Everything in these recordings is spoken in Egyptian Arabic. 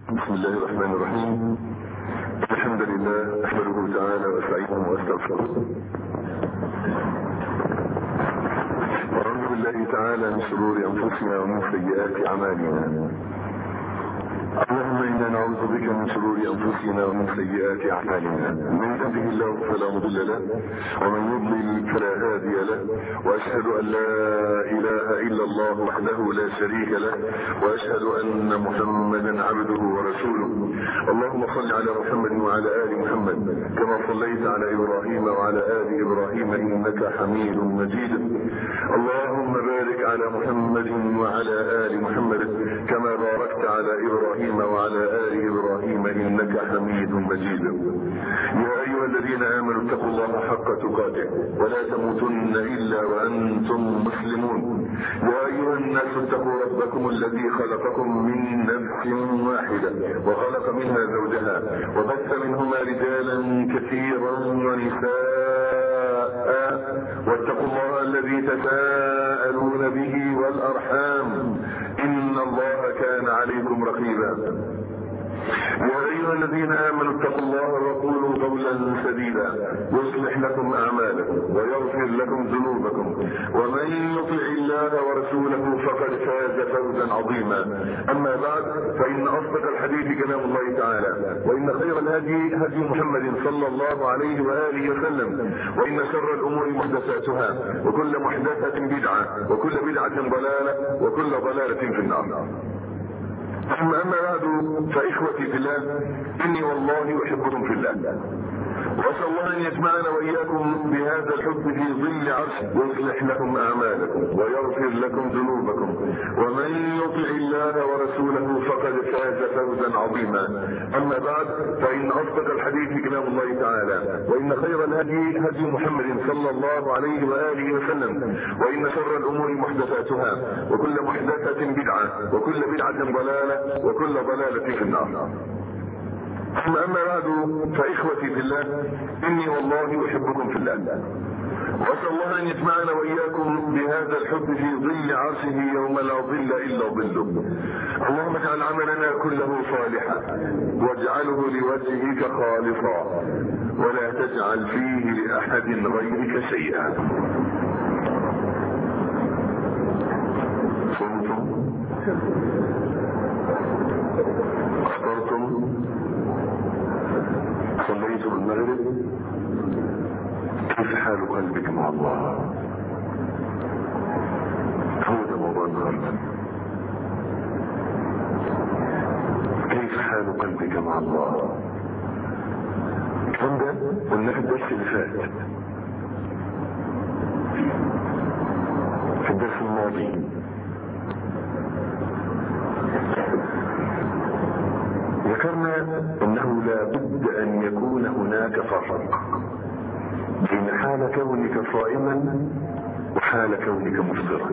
بسم الله الرحمن الرحيم الحمد لله احمده تعالى واستعينه واستغفره واعوذ بالله تعالى من شرور انفسنا ومن سيئات اعمالنا اللهم انا نعوذ بك من شرور انفسنا ومن سيئات اعمالنا من يهده الله فلا مضل له ومن يضلل فلا هادي له واشهد ان لا اله الا الله وحده لا شريك له واشهد ان محمدا عبده ورسوله اللهم صل على محمد وعلى ال محمد كما صليت على ابراهيم وعلى ال ابراهيم انك حميد مجيد اللهم بارك على محمد وعلى ال محمد كما باركت على ابراهيم وعلى ال ابراهيم انك حميد مجيد يا ايها الذين امنوا اتقوا الله حق تقاته ولا تموتن الا وانتم مسلمون يا ايها الناس اتقوا ربكم الذي خلقكم من نفس واحده وخلق منها زوجها وبث منهما رجالا كثيرا ونساء واتقوا الله الذي تساءلون به والارحام ان الله كان عليكم رقيبا يا ايها الذين امنوا اتقوا الله وقولوا قولا سديدا يصلح لكم اعمالكم ويغفر لكم ذنوبكم ومن يطع الله ورسوله فقد فاز فوزا عظيما اما بعد فان اصدق الحديث كلام الله تعالى وان خير الهدي هدي محمد صلى الله عليه واله وسلم وان شر الامور محدثاتها وكل محدثه بدعه وكل بدعه ضلاله وكل ضلاله في النار ثم اما بعد فاخوتي في الله اني والله احبكم في الله واسال الله ان يجمعنا واياكم بهذا الحب في ظل عرشه يصلح لكم اعمالكم ويغفر لكم ذنوبكم ومن يطع الله ورسوله فقد فاز فوزا عظيما اما بعد فان اصدق الحديث كلام الله تعالى وان خير الهدي هدي محمد صلى الله عليه واله وسلم وان شر الامور محدثاتها وكل محدثه بدعه وكل بدعه ضلاله وكل ضلاله في النار ثم اما بعد فاخوتي في الله اني والله احبكم في الله واسال الله ان يجمعنا واياكم بهذا الحب في ظل عرشه يوم لا ظل الا ظله اللهم اجعل عملنا كله صالحا واجعله لوجهك خالصا ولا تجعل فيه لاحد غيرك شيئا صمتم افطرتم صليت المغرب كيف حال قلبك مع الله هو ده موضوع النهارده كيف حال قلبك مع الله الكلام ده قلنا في الدرس اللي فات في الدرس الماضي ذكرنا انه لا بد ان يكون هناك فرق بين حال كونك صائما وحال كونك مفطرا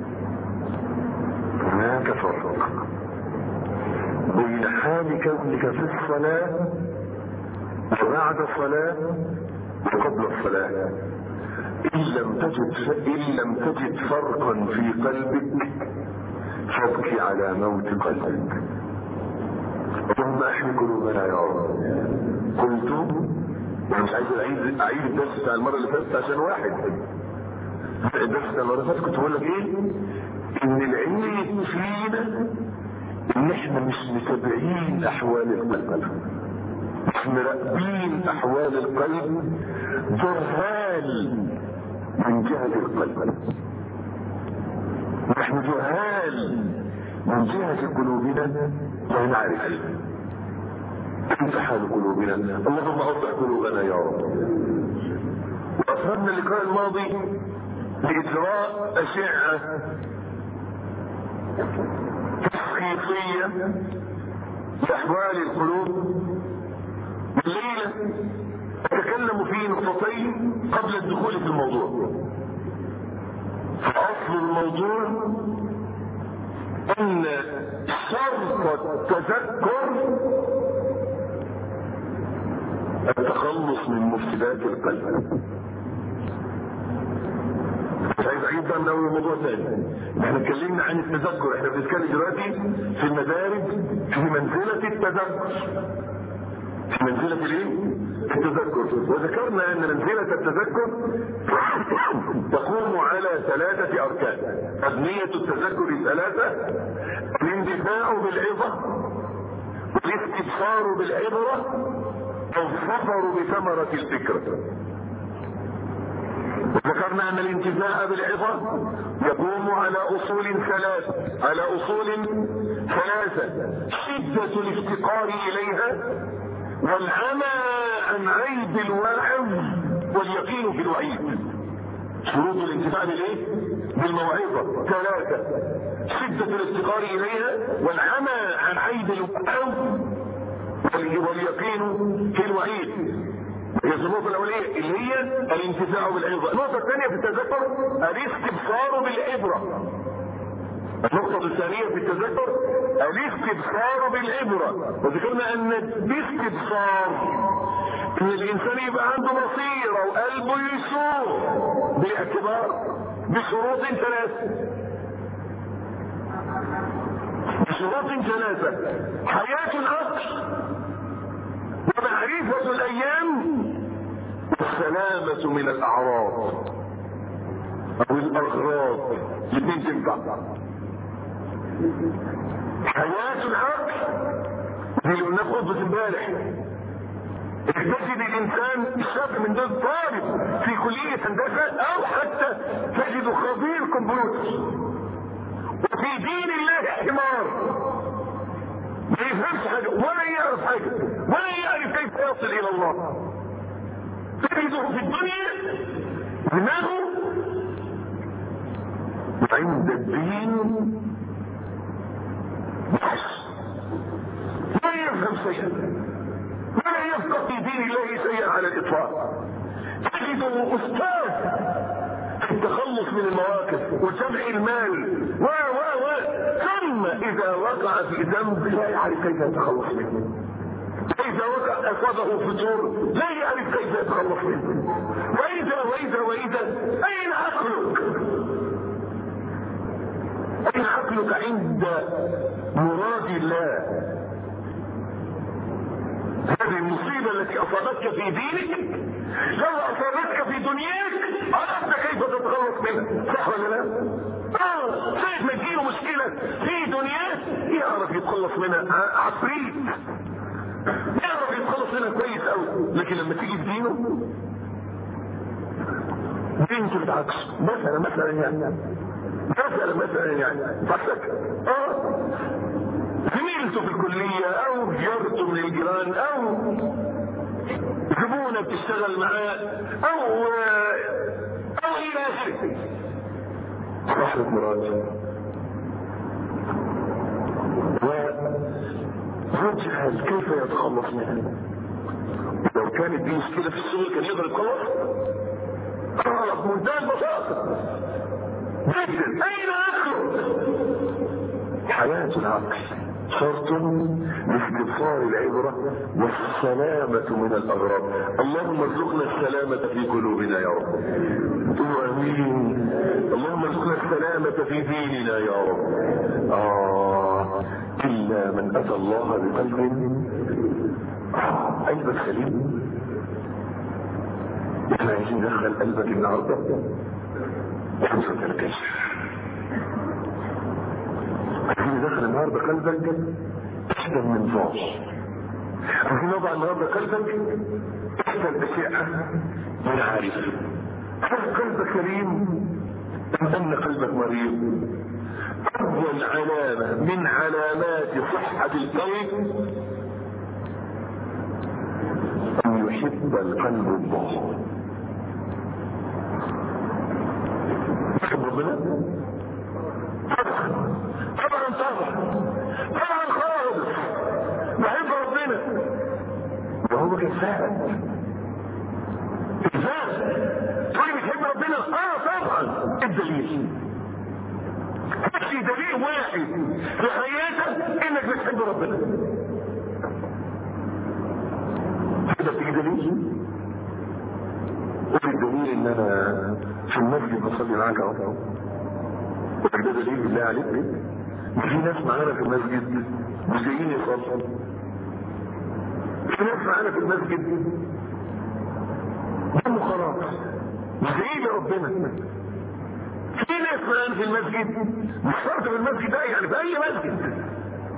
هناك فرق بين حال كونك في الصلاة وبعد الصلاة وقبل الصلاة إن لم تجد إن لم تجد فرقا في قلبك فابكي على موت قلبك اللهم احمي قلوبنا يا رب قلت مش عايز اعيد اعيد الدرس بتاع المره اللي فاتت عشان واحد الدرس بتاع المره اللي فاتت كنت بقول لك ايه ان العيب فينا ان احنا مش متابعين احوال القلب مش مراقبين احوال القلب جهال من جهه القلب نحن جهال من جهة قلوبنا لا نعرف كيف حال قلوبنا اللهم اصلح قلوبنا يا رب واصبنا اللقاء الماضي باجراء اشعه تشخيصيه لاحوال القلوب الليله اتكلم في نقطتين قبل الدخول في الموضوع فاصل الموضوع ان شرط التذكر التخلص من مفسدات القلب مش عايز اعيد بقى من اول موضوع ثاني احنا اتكلمنا عن التذكر احنا بنتكلم دلوقتي في المدارج في منزله التذكر في منزله الايه؟ التذكر وذكرنا ان منزله التذكر تقوم على ثلاثه اركان ابنيه التذكر ثلاثه الاندفاع بالعظه والاستبصار بالعبره والظفر بثمره الفكره ذكرنا ان الانتفاع بالعظة يقوم على اصول ثلاث على اصول ثلاثة شدة الافتقار اليها والعمى عن عيب الواعظ واليقين في الوعيد شروط الانتفاع بالايه؟ بالموعظة ثلاثة شدة الافتقار اليها والعمى عن عيب الواعظ واليقين في الوعيد هي النقطة الأولية اللي هي الانتفاع بالعبرة، النقطة الثانية في التذكر الاستبصار بالعبرة. النقطة الثانية في التذكر الاستبصار بالعبرة، وذكرنا أن باستبصار إن الإنسان يبقى عنده بصيرة وقلبه يسوع باعتبار بشروط ثلاثة. بشروط ثلاثة حياة العقل ومعرفة الأيام والسلامة من الأعراض أو الأغراض الاثنين تنفع حياة العقل زي اللي قلنا في خطبة امبارح تجد الإنسان الشاب من دول طالب في كلية هندسة أو حتى تجد خبير كمبيوتر وفي دين الله حمار ما يفهمش حاجة ولا يعرف حاجة ولا يعرف كيف يصل إلى الله تجده في الدنيا دماغه عند الدين لا يفهم شيئا ولا يفقه في دين الله شيئا على الإطلاق تجده أستاذ في التخلص من المواقف وجمع المال و و و ثم إذا وقع في ذنب لا يعرف كيف يتخلص منه وإذا وقع أصابه فتور لا يعرف كيف يتخلص منه وإذا وإذا وإذا أين عقلك؟ أين عقلك عند مراد الله؟ هذه المصيبة التي أصابتك في دينك لو أصابتك في دنياك عرفت كيف تتخلص منها صح ولا لا؟ اه ساعة ما تجيله مشكلة في دنياه يعرف يتخلص منها عفريت يعرف يتخلص منها كويس قوي لكن لما تيجي في دينه دينته بالعكس مثلا مثلا يعني مثلا مثلا يعني فاكرك اه زميلته في الكلية او جارته من الجيران او زبونة بتشتغل معاه او او الى اخره صاحبة مراد ويجهل كيف يتخلص منها لو كانت دي مشكلة في الشغل كان يقدر يتخلص اه بمنتهى البساطة جدا اين عقله حياة العقل شرط لاستبصار العبرة والسلامة من الأغراض اللهم ارزقنا السلامة في قلوبنا يا رب قولوا امين اللهم ارزقنا السلامة في ديننا يا رب آه إلا من أتى الله بقلب آه قلبك سليم احنا عايزين ندخل قلبك النهارده خمسة وثلاثين عايزين ندخل النهارده قلبك تحت المنظار عايزين نضع النهارده قلبك تحت الأشعة من عارف هل قلبك سليم أم أن قلبك مريض أول علامة من علامات صحة القلب أن يحب القلب الله يحب ربنا طبعا طبعا طبعا طبعا خالص بحب ربنا وهو كذاب كذاب تقولي بتحب ربنا اه طبعا الدليل في دليل واحد في حياتك انك بتحب ربنا هذا في دليل وفي الدليل ان انا في المسجد بصلي معاك اهو ده دليل بالله عليك في ناس معانا في المسجد مش جايين يصلوا في ناس معانا في المسجد دمه خلاص مش جايين لربنا في ناس معانا في المسجد مش شرط في المسجد ده يعني في اي مسجد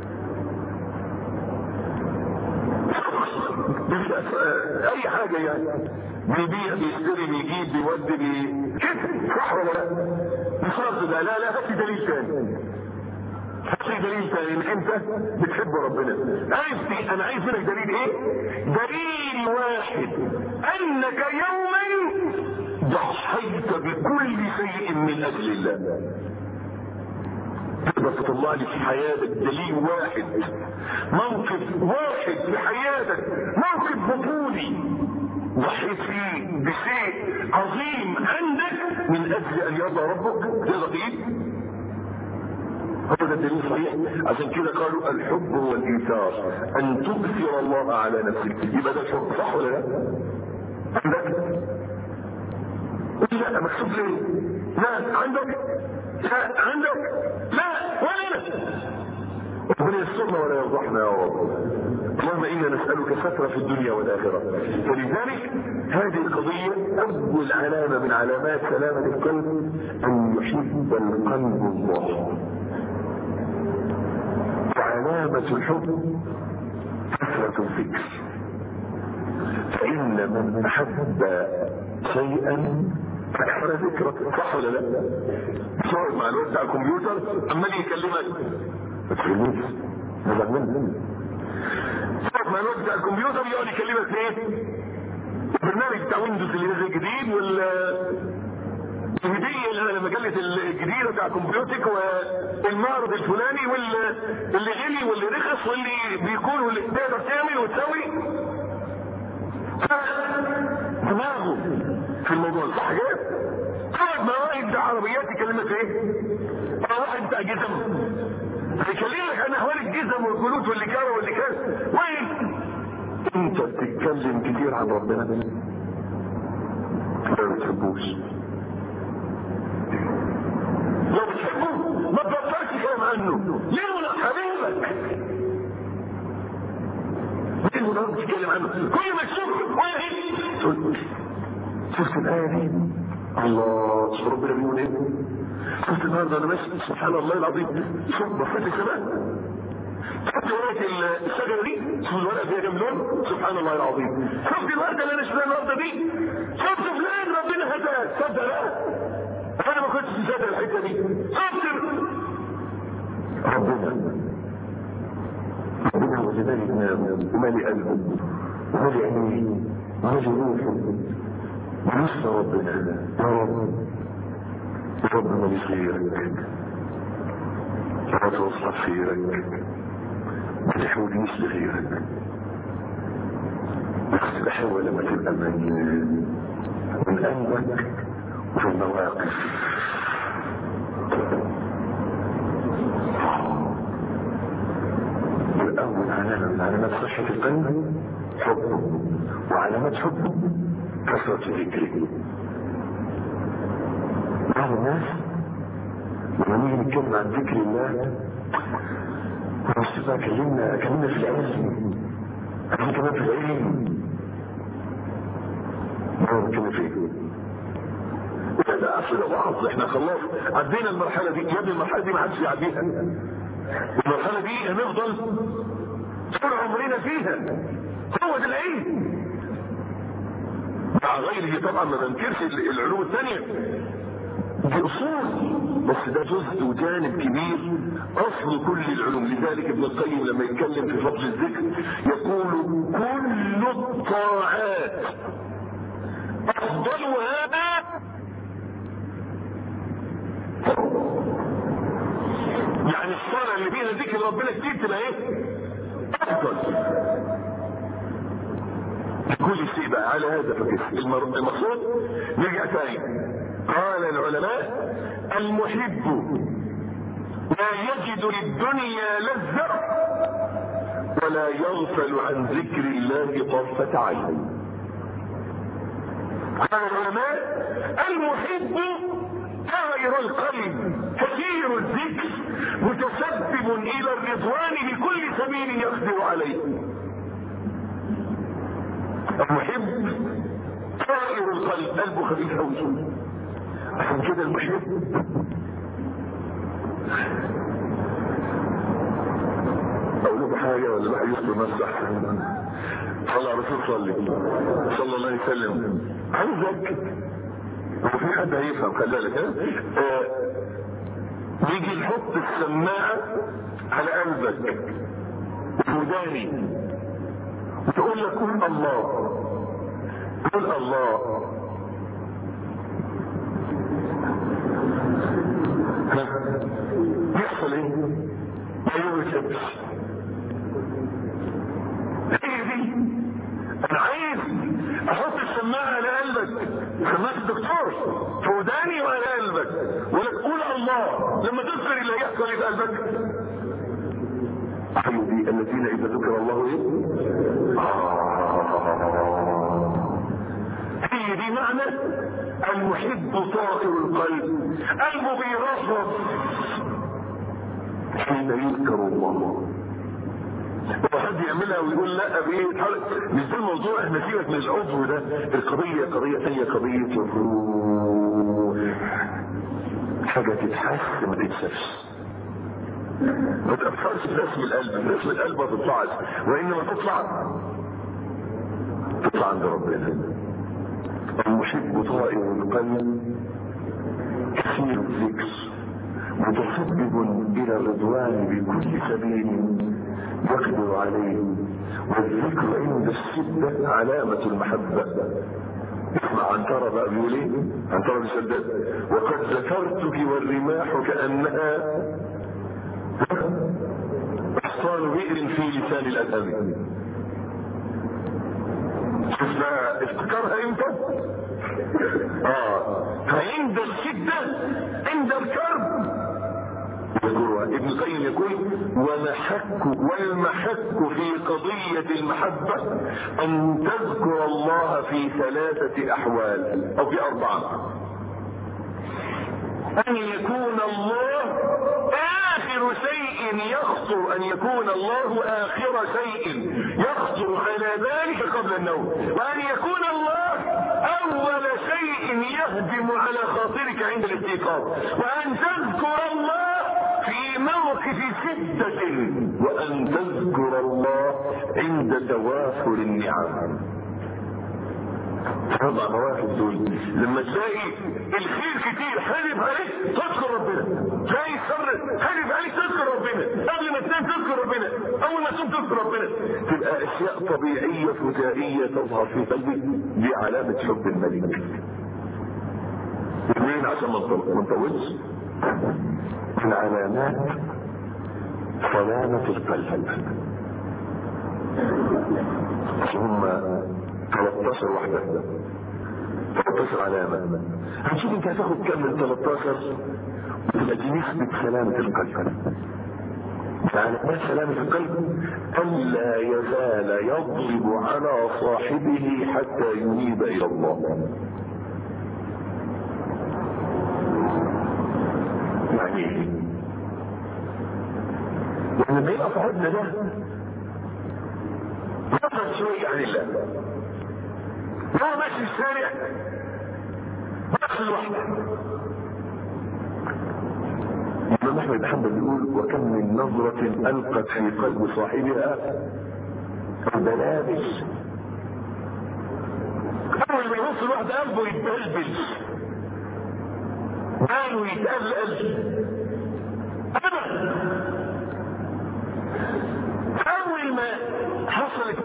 مش اي حاجة يعني بيبيع بيشتري بيجيب بيودي بي كده صح ولا لا مش شرط ده لا لا هات دليل ثاني هات دليل ثاني ان انت بتحب ربنا عايز انا عايز منك دليل ايه دليل واحد انك يوما ضحيت بكل شيء من اجل الله تقدر تطلع لي في حياتك دليل واحد موقف واحد في حياتك موقف بطولي ضحيت فيه بشيء عظيم عندك من اجل ان يرضى ربك تقدر تجيب هو ده الدليل صحيح عشان كده قالوا الحب هو الايثار ان تؤثر الله على نفسك يبقى ده الحب صح ولا لا عندك لا مكتوب ليه لا عندك لا عندك لا ولا انا ربنا يسترنا ولا يفضحنا يا رب اللهم انا نسالك ستر في الدنيا والاخره فلذلك هذه القضيه اول علامه من علامات سلامه القلب ان يحب القلب الله وعلامه الحب كثره الذكر فان من احب شيئا فاحرى ذكرك صح ولا لا صار مع الوقت على الكمبيوتر عمال يكلمك ما تفهموش هذا من صار مع الوقت على الكمبيوتر يقعد يكلمك في ايه البرنامج بتاع ويندوز اللي نزل جديد وال الهدية المجلة الجديدة بتاع كمبيوتك والمعرض الفلاني واللي غلي واللي رخص واللي بيكون واللي تقدر تعمل وتسوي دماغه في الموضوع صح كده؟ قاعد مع واحد بتاع عربيات يكلمك ايه؟ اه واحد بتاع جزم هيكلمك عن احوال الجزم والجلود واللكاره واللكاره وين؟ انت بتتكلم كتير عن ربنا ما بتحبوش لو بتحبوه ما تبطلش كلام عنه ليه ولا حبيبك ليه ولا بتتكلم عنه كل ما تشوف واحد شفت الآية دي الله شوف ربنا بيقول ايه شفت النهارده انا ماشي سبحان الله العظيم شوف بصيت السماء شفت ورقة الشجرة دي شوف الورقة فيها كام لون سبحان الله العظيم شفت الوردة اللي انا شفتها النهارده دي شفت فلان ربنا هداك تصدق لا انا ما كنتش مصدق الحتة دي شفت ربنا ربنا هو جمال دماغه ومالي قلبه ومالي عينيه ومالي روحه ونص ربنا يا رب ربنا بخيرك لا توصف خيرك ما تحولنيش لغيرك بس بحاول لما تبقى من من قلبك وفي المواقف والأول علامة من علامات صحة القلب حبه وعلامات حبه كثرة ذكره بعض الناس لما نيجي نتكلم عن ذكر الله مش بقى كلمنا كلمنا في العلم عايزين كمان في العلم ما نتكلم في ايه؟ لا اصل وعظ احنا خلاص عدينا المرحله دي يا ابني المرحله دي ما حدش يعديها المرحله دي هنفضل طول عمرنا فيها هو ده العلم مع غيره طبعا ما بنكرش العلوم الثانية دي اصول بس ده جزء وجانب كبير اصل كل العلوم لذلك ابن القيم لما يتكلم في فضل الذكر يقول كل الطاعات افضلها يعني الصلاة اللي فيها ذكر ربنا كتير تبقى ايه افضل كل شيء بقى على هذا فكر المقصود نرجع تاني قال العلماء المحب لا يجد للدنيا لذة ولا يغفل عن ذكر الله طرفة عين قال العلماء المحب طائر القلب كثير الذكر متسبب الى الرضوان بكل سبيل يقدر عليه المحب طائر القلب قلبه خفيف قوي عشان كده المحب اقول لكم حاجه ولا بقى يصبر نفسه احسن صلى على الرسول صلي صلى الله عليه وسلم عايزك وفي حد هيفهم خلي بالك ها نيجي نحط السماعه على قلبك وداني وتقول لك قول الله قول الله يحصل ايه؟ ما يوجدش هي دي انا عايز احط السماعه على قلبك سماعه الدكتور في وداني وعلى قلبك ولا تقول الله لما تذكر اللي هيحصل في قلبك حبيبي الذين اذا ذكر الله ايه آه. هي دي معنى المحب طائر القلب قلبه بيرفرف حين يذكر الله وحد يعملها ويقول لا بايه مش ده الموضوع احنا سيبك من العضو ده القضيه قضيه ثانيه قضيه الروح حاجه تتحس ما تتشافش ما تأثرش في رسم القلب رسم القلب ما تطلعش وإنما تطلع تطلع عند ربنا المحب طائر القلب كثير الذكر متسبب إلى الرضوان بكل سبيل يقدر عليه والذكر عند الشدة علامة المحبة اسمع عنترة بقى بيقول ايه عنترة بن وقد ذكرتك والرماح كأنها احصان بئر في لسان الادب اسمها افتكرها امتى اه فعند الشدة عند الكرب يذكرها ابن القيم يقول ومحك والمحك في قضية المحبة أن تذكر الله في ثلاثة أحوال أو في أربعة أن يكون الله آخر شيء يخطر أن يكون الله آخر شيء يخطر على ذلك قبل النوم وأن يكون الله أول شيء يهجم على خاطرك عند الاستيقاظ وأن تذكر الله في موقف شدة وأن تذكر الله عند توافر النعم اربع مواقف دول لما تلاقي الخير كتير حلف عليك تذكر ربنا تلاقي الشر حلف عليك تذكر ربنا قبل ما تنام تذكر ربنا اول ما تقوم تذكر ربنا تبقى اشياء طبيعيه فجائيه تظهر في قلبك دي علامه حب الملك اثنين عشان ما نطولش من علامات سلامة القلب هم 13 واحدة 13 علامة هنشوف انت هتاخد كم من 13 وتبقى دي نسبة سلامة القلب علامات سلامة القلب ألا يزال يضرب على صاحبه حتى ينيب إلى الله يعني ايه؟ يعني لما يبقى صاحبنا ده يفهم شوية عن الله هو ماشي الشارع نفس الوحدة الإمام أحمد بن حنبل بيقول وكم من نظرة ألقت في قلب صاحبها بلابس أول ما يبص الواحد قلبه يتبلبل باله يتقلقل أبدا أول ما حصلت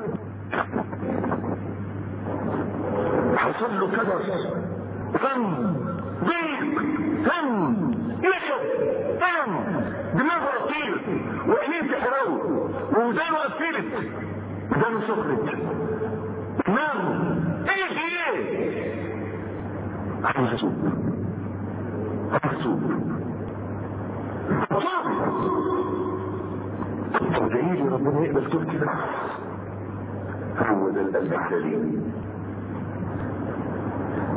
حصل له كدر فم ضيق فم نكد فم دماغه طير وعينيه تحرقه وودانه قفلت ودانه سخنت دماغه ايه في ايه؟ عايز اسوق عايز اسوق ادعي لي ربنا يقبل توبتي بس هو ده القلب السليم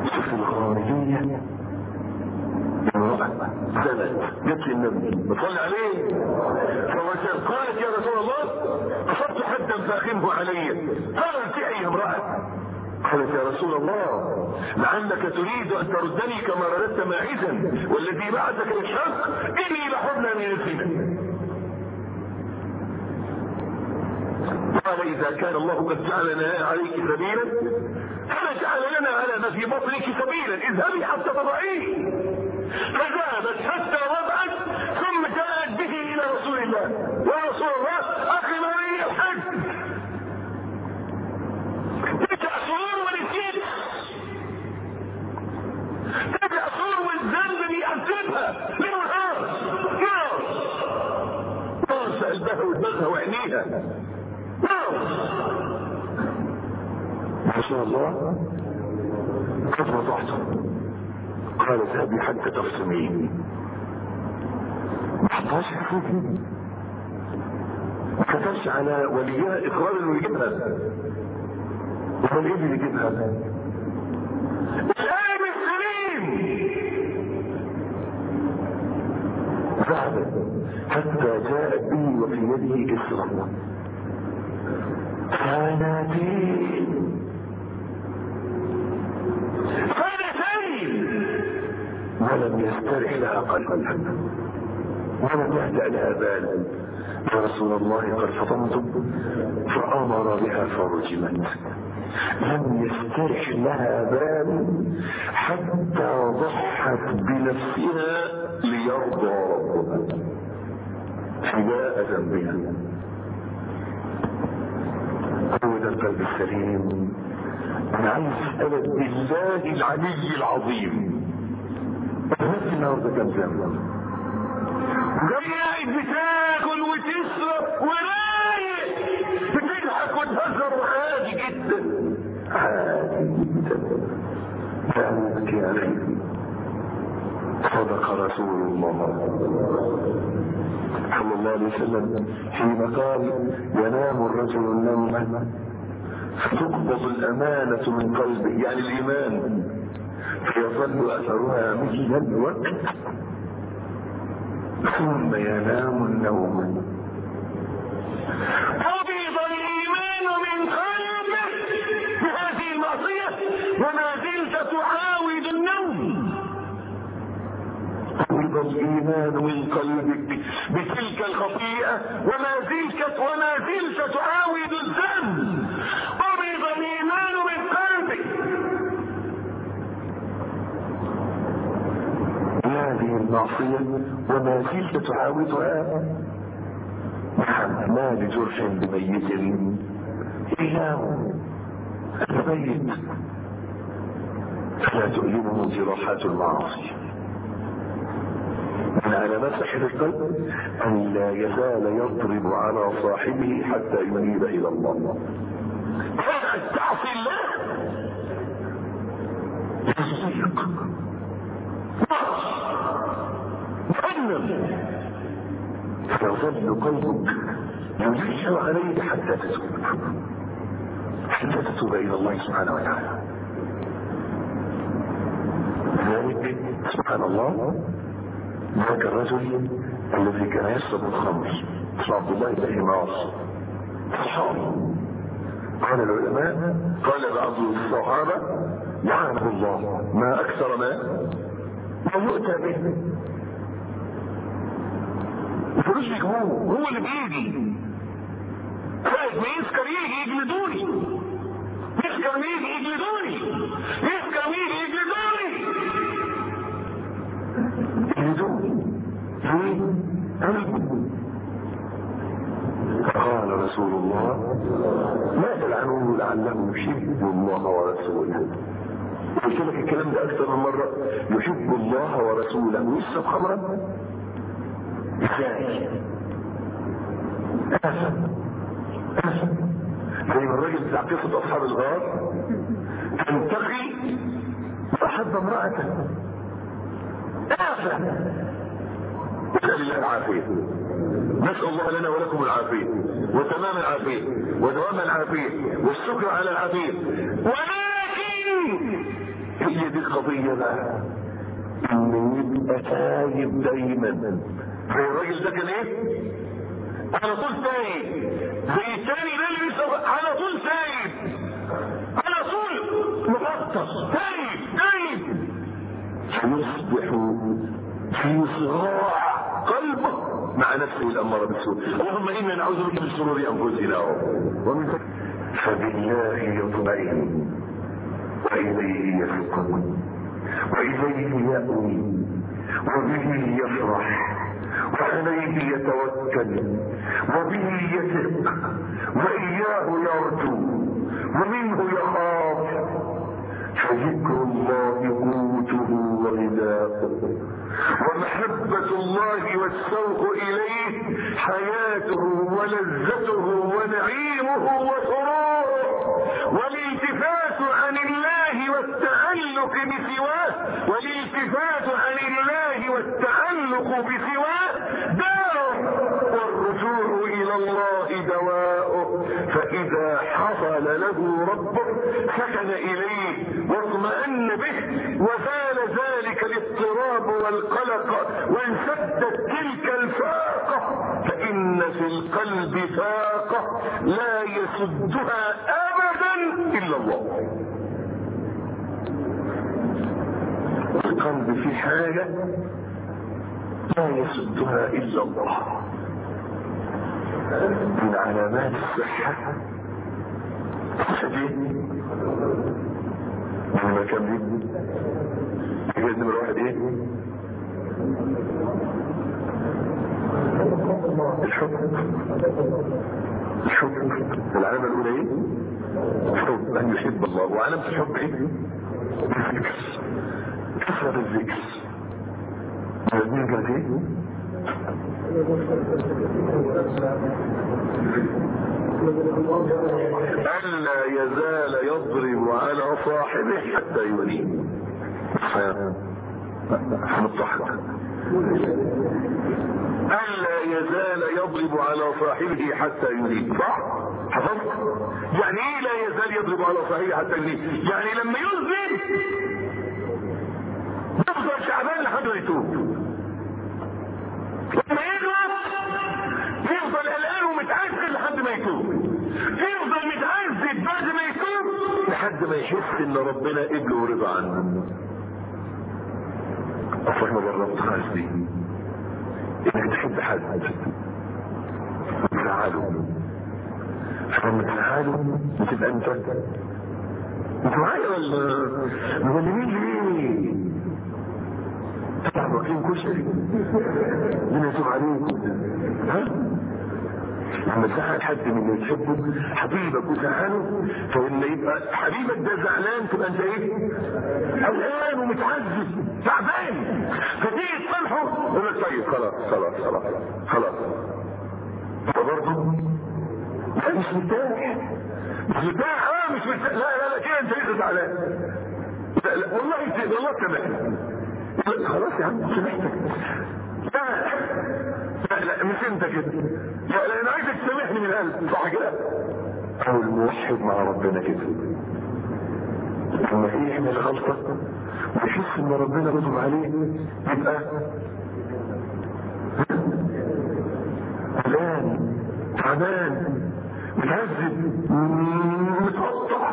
شوف الغامدية امرأة زنت جت للنبي بتصلي عليه فوسأل قالت يا رسول الله أصبت حدا فأقمه علي قالت أي امرأة قالت يا رسول الله لعلك تريد ان تردني كما رددت ماعزا والذي بعثك بالحق اني لحبنا من الزنا قال اذا كان الله قد جعلنا عليك سبيلا فجعل لنا على ما في بطنك سبيلا اذهبي حتى تضعيه فذهبت حتى وضعت ثم جاءت به الى رسول الله يا رسول الله اقم علي الحج تسع شهور ونسيت تسع شهور والذنب بيعذبها ليل ونهار نار نار في قلبها ودماغها وعينيها نار ما شاء الله قد وضعته قال اذهبي حتى تفصميني ما حطهاش في ما كتبش على وليها اقرار انه يجيبها ومن ايه اللي يجيبها الآن السليم ذهبت حتى جاءت به وفي يده إسرة سنتين سنتين ولم يسترح لها قلبها ولم يهدأ لها بال يا رسول الله قد فطمت فأمر بها فرجمت لم يسترح لها بال حتى ضحت بنفسها ليرضى ربها فداء ذنبها هو ده القلب السليم انا عايز اسالك بالله العلي العظيم الناس النهارده كم ذنب قاعد بتاكل وتشرب ورايق بتضحك وتهزر وعادي جدا عادي جدا فأنت يا أخي صدق رسول الله صلى الله عليه وسلم حين قال ينام الرجل النوم فتقبض الأمانة من قلبه يعني الإيمان فيظل أثرها مثل الوقت ثم ينام النوم قبض الإيمان من قلبه بهذه المعصية وما زلت تعاود النوم قبض الإيمان من قلبك بتلك الخطيئة وما زلت وما زلت تعاود الذنب قبض الإيمان من قلبك هذه المعصية وما زلت تعاودها نعم ما لجرح بميت إلا الميت فلا تؤلمه جراحات المعاصي من علامات صحة القلب أن لا يزال يضرب على صاحبه حتى ينيب إلى الله تعصي الله يصيق جهنم فيظل قلبك يلح عليه حتى تتوب حتى تتوب الى الله سبحانه وتعالى ذلك سبحان الله ذاك الرجل الذي كان يشرب الخمر اسمه عبد الله بن حمار صحابي قال العلماء قال بعض الصحابه لعنه الله ما اكثر ما ما يؤتى به الفلوس بيجيبوه هو اللي بيجي ساعة ما يسكر يجي يجلدوني يسكر ويجي يجلدوني يسكر ويجي يجلدوني يجلدوني ليه؟ قلبه قال رسول الله لا تلعنوه لعله يحب الله ورسوله قلت لك الكلام ده اكثر من مره يحب الله ورسوله ويشرب خمرا ازاي اسف اسف زي ما الراجل بتاع قصه اصحاب الغار تنتقي فاحب امراته اسف نسال الله العافيه نسال الله لنا ولكم العافيه وتمام العافيه ودوام العافيه والشكر على العافيه ولكن هي دي القضية بقى ان يبقى تايب دايما زي الراجل ده كان ايه على طول تايب زي الثاني ده اللي لسه على طول تايب على طول مغطس تايب تايب فيصبح في صراع قلبه مع نفسه الأمارة بالسوء اللهم إنا نعوذ بك من شرور أنفسنا ومن فبالله يطمئن وإليه يفقد وإليه يأوي وبه يفرح وعليه يتوكل وبه يثق وإياه يرجو ومنه يخاف فذكر الله قوته وغذاؤه ومحبة الله والسوق إليه حياته ولذته ونعيمه وسروره والالتفات عن الله والتعلق بسواه والالتفات عن الله والتعلق بسواه دار والرجوع إلى الله دواؤه فإذا حصل له ربه سكن إليه واطمأن به وزال ذلك الاضطراب والقلق وانسدت تلك الفاقة فإن في القلب فاقة لا يسدها أبدا إلا الله القلب في حاجة لا يسدها إلا الله من علامات الصحة سجين من مكان دي يجد نمرة واحد ايه الحب الحب العلامة الأولى ايه الحب أن يحب الله وعلامة الحب ايه الذكر كثرة الذكر الاثنين كانت ايه ألا يزال يضرب على صاحبه حتى يوليه هنضحك ألا يزال يضرب على صاحبه حتى يوليه صح؟ حفظت؟ يعني ايه لا يزال يضرب على صاحبه حتى يوليه؟ يعني لما يذنب يفضل شعبان لحد ما يتوب لما يغلط يفضل قلقان ومتعذب لحد ما يتوب يفضل متعذب بعد ما يتوب لحد ما يحس ان ربنا قبله ورضى عنه اصلك ما جربتهاش دي انك تحب حد وتزعله فلما تزعله بتبقى انت انت معايا ولا مغنمين ليه؟ طبعا واكلين كشري مين يتوب عليكم ها لما تزعل حد من اللي تحبه حبيبك وزعله فلما يبقى حبيبك ده زعلان تبقى انت ايه؟ قلقان ومتعذب تعبان فتيجي تصالحه يقول لك طيب خلاص خلاص خلاص خلاص فبرضه مش مرتاح مش مرتاح اه مش مرتاح لا لا لا كده انت لسه زعلان لا لا والله والله سامحني خلاص يا عم سامحتك لا لا لا مش انت كده لا لا انا عايزك تسامحني من القلب صح كده او الموحد مع ربنا كده لما يعمل غلطة ويحس ان ربنا غضب عليه يبقى قلقان تعبان متعذب متقطع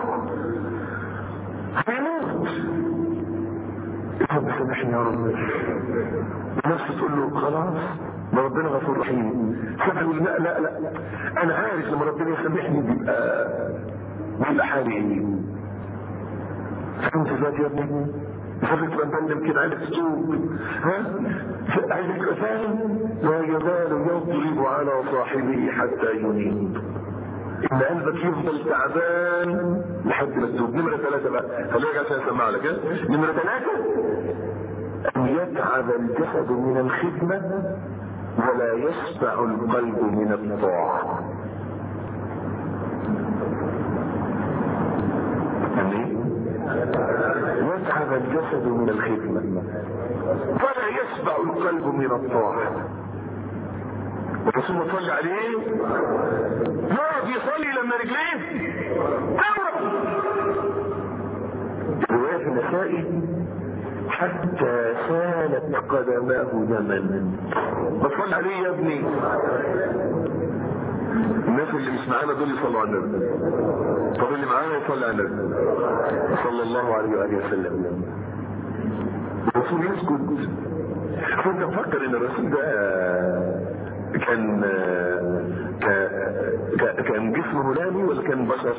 هيموت يا رب سامحني يا رب نفسه تقول له خلاص ده ربنا غفور رحيم سامحني لا لا لا انا عارف لما ربنا يسامحني بيبقى بيبقى حالي ايه فهمت دلوقتي يا ابني خليك تبقى مبلم كده عايزك تتوب ها عايزك تبقى فاهم لا يزال يضرب على صاحبه حتى ينيب ان قلبك يفضل تعبان لحد ما تتوب نمرة ثلاثة بقى خليك عشان اسمع لك نمرة ثلاثة ان يتعب الجسد من الخدمة ولا يشبع القلب من الطاعة يعني يتعب الجسد من الخدمة ولا يشبع القلب من الطاعة الرسول صلى عليه يقعد يصلي لما رجليه تورم رواية النسائي الماء حتى سالت قدماه دما بصل عليه يا ابني الناس اللي مش معانا دول يصلوا على النبي طب اللي معانا يصلي على النبي صلى الله عليه واله وسلم الرسول يسكت كنت افكر ان الرسول ده كان كان جسمه هلامي ولا كان بشر؟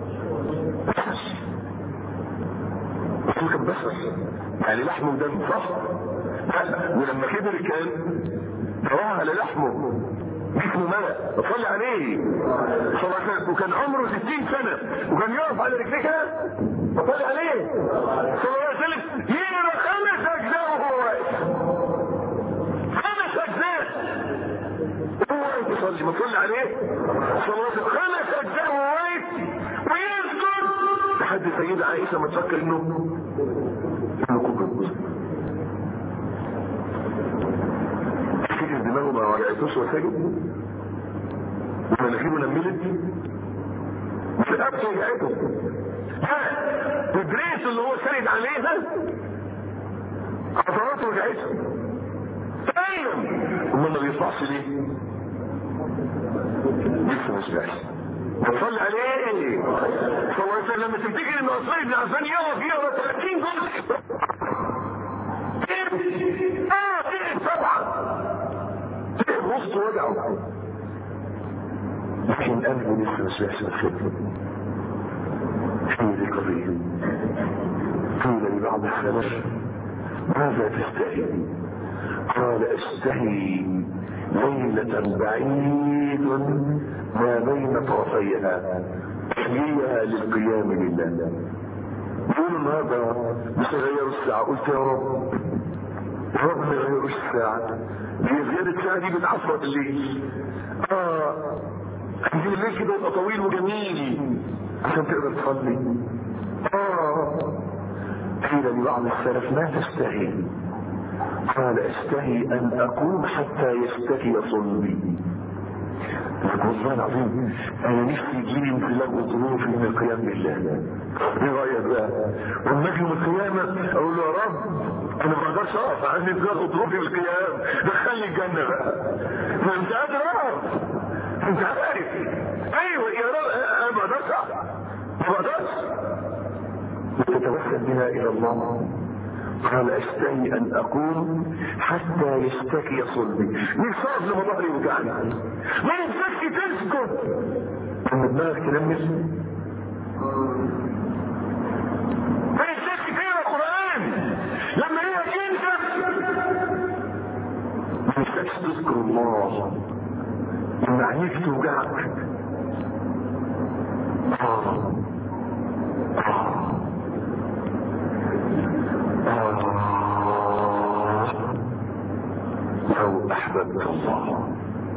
الرسول كان بشر يعني لحم ودم صح؟ ولما كبر كان رواه على لحمه جسمه ملأ صلي عليه صلى الله عليه وسلم وكان عمره 60 سنة وكان يقف على رجليه كده وصلي عليه صلى الله عليه وسلم يقرا خمس اجزاء وهو واقف خمس اجزاء وهو واقف يصلي ما تصلي عليه صلى الله عليه وسلم خمس اجزاء وهو واقف ويسجد لحد سيدة عائشة ما تفكر انه انه كبر تفتكر دماغه ما وجعتوش وسجد ومناخيره نملت مش رقبته وجعته تدريس اللي هو سند عليها عضلاته وجعته ايوه امال ما بيطلعش ليه؟ لسه مش بيحصل صلي عليه صلى الله عليه وسلم لما تفتكر ان عثمان بن عفان يقف يقرا 30 جزء اه ايه سبعه وسط وجعه لكن قلبه لسه مش بيحصل خير هي دي قضية قيل لبعض السلف ماذا تستحي قال استحي ليلة بعيد ما بين طرفيها تحييها للقيام لله يقول النهارده مش هيغيروا الساعة قلت يا رب يا رب ما يغيروش الساعة هي زيادة الساعة دي بتعصر بالليل اه عايزين الليل كده يبقى طويل وجميل عشان تقدر تصلي اه قيل لبعض السلف ما تستحي قال استحي ان اقوم حتى يشتكي صلبي والله العظيم انا نفسي يجيني انزلاق ظروفي من القيام بالله ايه رايك بقى واما اجي يوم القيامه اقول له يا رب انا ما اقدرش اقف عندي انزلاق ظروفي في القيام دخلني الجنه بقى ما انت قادر اقف انت عارف ايوه يا رب انا ما اقدرش اقف ما اقدرش وتتوسل بها الى الله قال استحي ان اقوم حتى يشتكي صلبي نفسي اقف لما ظهري يوجعني ما نفسكش تسكت لما دماغك تلمس ما نفسكش تقرا قران لما هي انت ما نفسكش تذكر الله لما عينيك توجعك آه. آه. لو احببت الله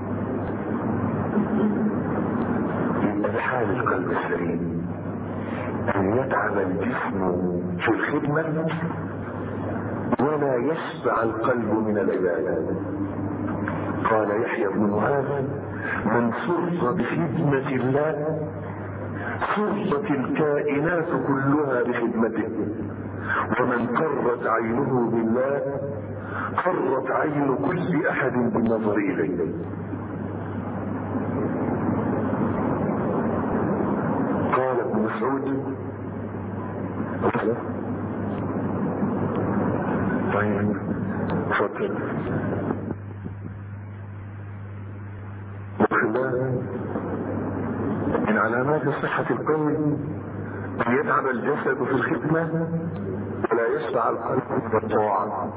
يبقى بحال القلب السليم ان يتعب الجسم في الخدمة ولا يشبع القلب من العبادة قال يحيى بن معاذ من سر بخدمة الله سرت الكائنات كلها بخدمته ومن قرت عينه بالله قرت عين كل احد بالنظر اليه قال ابن مسعود طيب تفضل من علامات صحة القول أن يتعب الجسد في الخدمة ولا يشبع القلب بالطاعة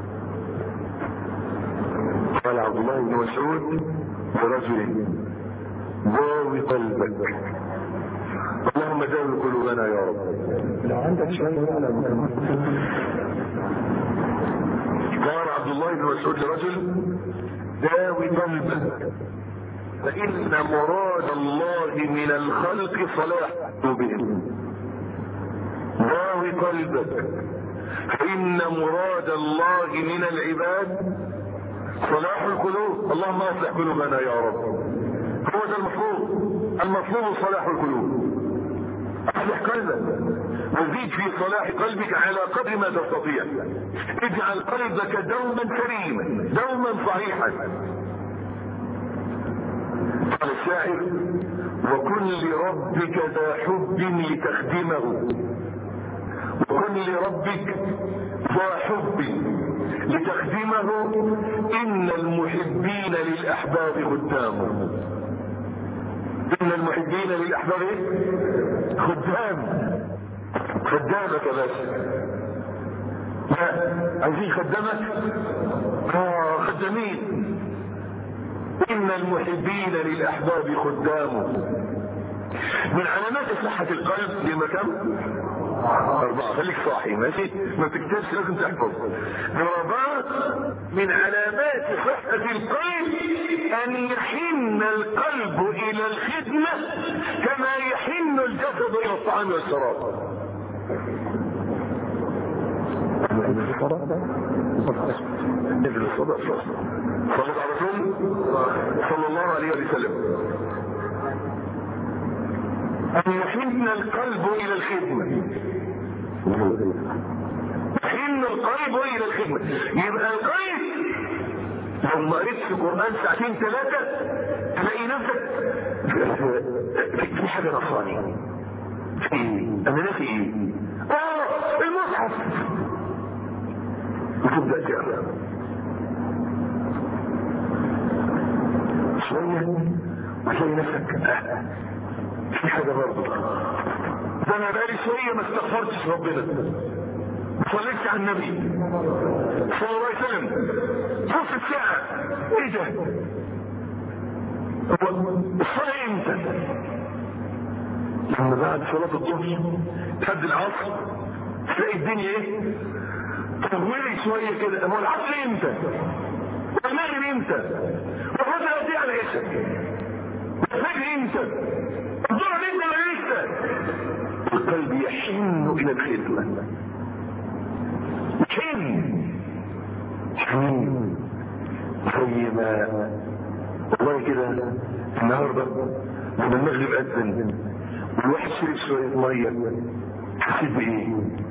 قال عبد الله بن مسعود لرجل داوي قلبك اللهم داوي قلوبنا يا رب لو عندك شوية قال عبد الله بن مسعود لرجل داوي قلبك فإن مراد الله من الخلق صلاح قلوبهم داوي قلبك فإن مراد الله من العباد صلاح القلوب اللهم اصلح قلوبنا يا رب هو ده المطلوب المطلوب صلاح القلوب اصلح قلبك وزيد في صلاح قلبك على قدر ما تستطيع اجعل قلبك دوما سليما دوما صحيحا قال الشاعر وكن لربك ذا حب لتخدمه وكن لربك ذا حب لتخدمه ان المحبين للاحباب خدام ان المحبين للاحباب خدام خدامك بس لا عايزين خدامك اه خدامين ان المحبين للاحباب خدام من علامات صحة القلب لما كم أربعة خليك صاحي ماشي ما تكتبش لازم تحفظ أربعة من علامات صحة القلب أن يحن القلب إلى الخدمة كما يحن الجسد إلى الطعام والشراب نزل الصلاة صلى على رسول صلى الله عليه وسلم أن يحن القلب إلى الخدمة يحن القلب إلى الخدمة يبقى القلب لو ما قريتش القرآن ساعتين ثلاثة تلاقي نفسك في حاجة نصاني في ايه؟ أنا ناسي ايه؟ اه المصحف وتبدأ تقرا شوية وتلاقي نفسك آه. في حاجة برضه ده انا بقالي شوية ما استغفرتش ربنا ما صليتش على النبي صلى الله عليه وسلم نص ساعة ايه ده الصلاة امتى لما بعد صلاة الظهر لحد العصر تلاقي الدنيا ايه تهويلي شوية كده هو العصر امتى والمغرب امتى والفجر قد ايه على عشاء الفجر امتى الظهر امتى ولا لسه القلب يحن الى الخدمة يحن حنين زي ما والله كده النهارده لما المغرب اذن والواحد شرب شويه ميه حسيت بايه؟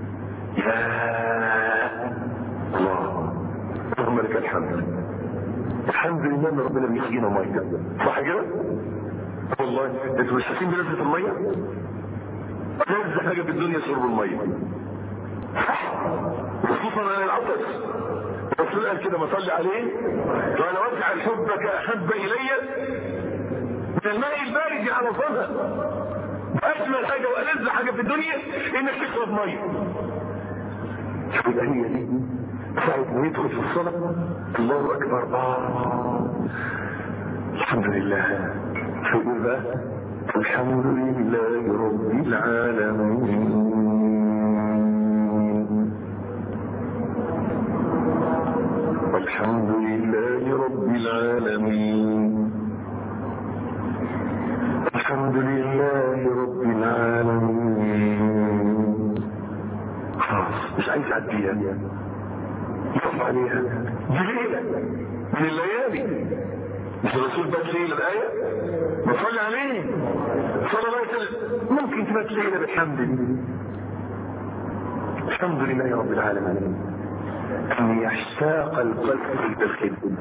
يا الله اللهم لك الحمد الحمد لله ان ربنا بيسقينا ميه صح كده؟ والله انتوا مش حاسين بلذة الميه؟ لذة حاجه في الدنيا شرب الميه صح خصوصا على العطش الرسول قال كده ما صلي عليه قال واجعل حبك احب الي من الماء البارد على صدى اجمل حاجه والذ حاجه في الدنيا انك تشرب ميه الآية دي ساعة ما يدخل في الصلاة الله أكبر آه الحمد لله فيقول بقى الحمد لله رب العالمين الحمد لله رب العالمين الحمد لله رب العالمين خلاص مش عايز اعديها يقف عليها دي ليله من الليالي مش الرسول بات ليله الايه بصلي عليه صلى الله عليه وسلم ممكن تبات ليله بالحمد لله الحمد لله رب العالمين ان يشتاق القلب الى الخدمه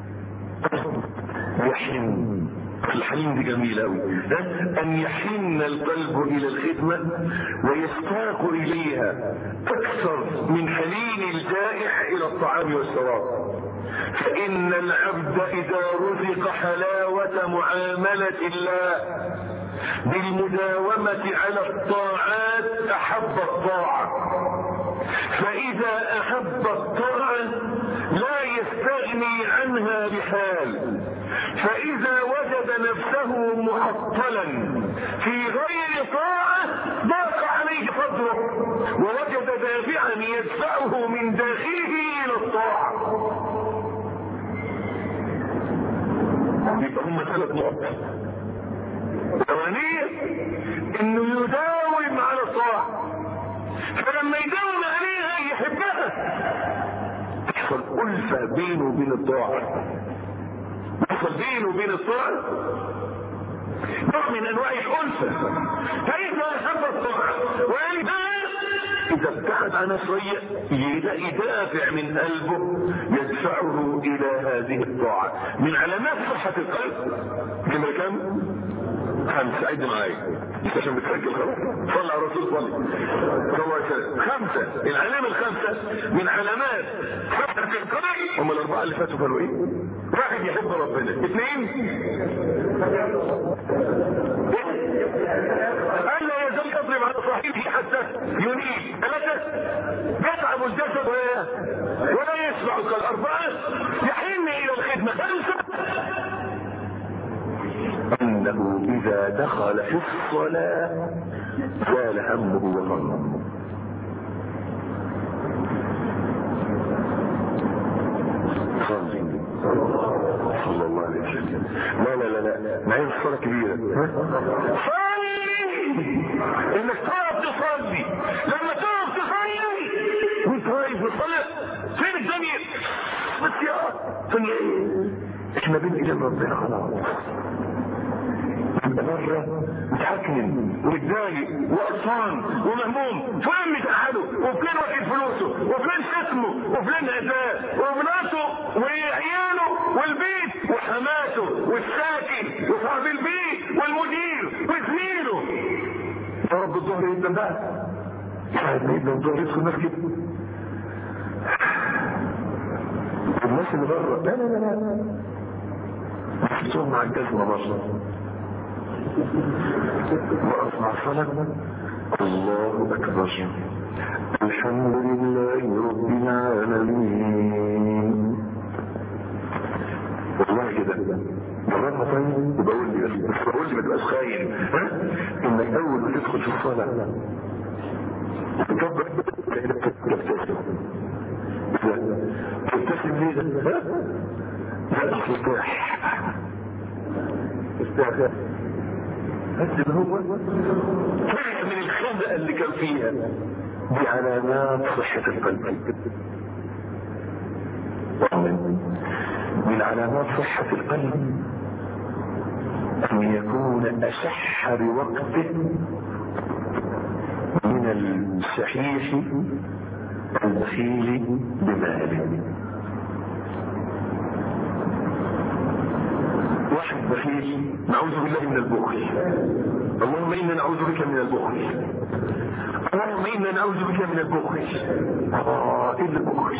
يحن الحنين دي جميل قوي ان يحن القلب الى الخدمه ويشتاق اليها اكثر من حنين الجائع الى الطعام والشراب فان العبد اذا رزق حلاوه معامله الله بالمداومه على الطاعات احب الطاعه فاذا احب الطاعه لا يستغني عنها بحال فإذا وجد نفسه معطلا في غير طاعة ضاق عليه صدره ووجد دافعا يدفعه من داخله إلى الطاعة يبقى هم ثلاث نقط الأولانية إنه يداوم على الطاعة فلما يداوم عليها يحبها تحصل ألفة بينه وبين الطاعة يحصل بينه وبين الطاعة نوع من انواع الألفة فإذا أحب الطاعة بعد عنها شوية يدافع من قلبه يدفعه الى هذه الطاعة من علامات صحة القلب نمرة كم؟ خمسة عد معايا مش عشان بتسجل خلاص صلى على الرسول صلى صلى الله عليه وسلم خمسة العلامة الخمسة من علامات صحة القلب هم الأربعة اللي فاتوا قالوا إيه؟ واحد يحب ربنا اثنين ألا يزال يضرب على صاحبه حتى ينيب ثلاثة يتعب الجسد ولا يسمع كالأربعة يحن إلى الخدمة خمسة أنه إذا دخل في الصلاة زال همه وغمه صلي صلى الله عليه وسلم لا لا لا لا معين الصلاة كبيرة صلي انك تعرف تصلي لما تعرف تصلي وانت واقف بالصلاة فين الدنيا بس يا دنيا ايه احنا بين ايدين ربنا خلاص مرة متحكم ومتضايق وقرفان ومهموم فين متأهله وفين واخد فلوسه وفين اسمه وفين أداه ومراته وعياله والبيت وحماته والساكن وصاحب البيت والمدير وزميله يا رب الظهر يبدا بقى ساعة ما يبدا الظهر يدخل مسجد الناس اللي بره لا لا لا لا مسكتهم مع الجزمة بره وقف مع الصلاة الله أكبر الحمد لله رب العالمين والله كده جربنا طيب وبقول لي بس بس بقول لي ما تبقاش خاين ها انك اول ما تدخل في الصلاه تكبر كانك تبتسم تبتسم ليه ده؟ ها؟ لا استفتاح استفتاح بس هو طلع من الخندق اللي كان فيها دي علامات صحة القلب من علامات صحة القلب أن يكون أشح بوقته من الشحيح البخيل بماله واحد بخيل نعوذ بالله من البخل اللهم انا نعوذ بك من البخل اللهم انا نعوذ بك من البخل اه ايه البخل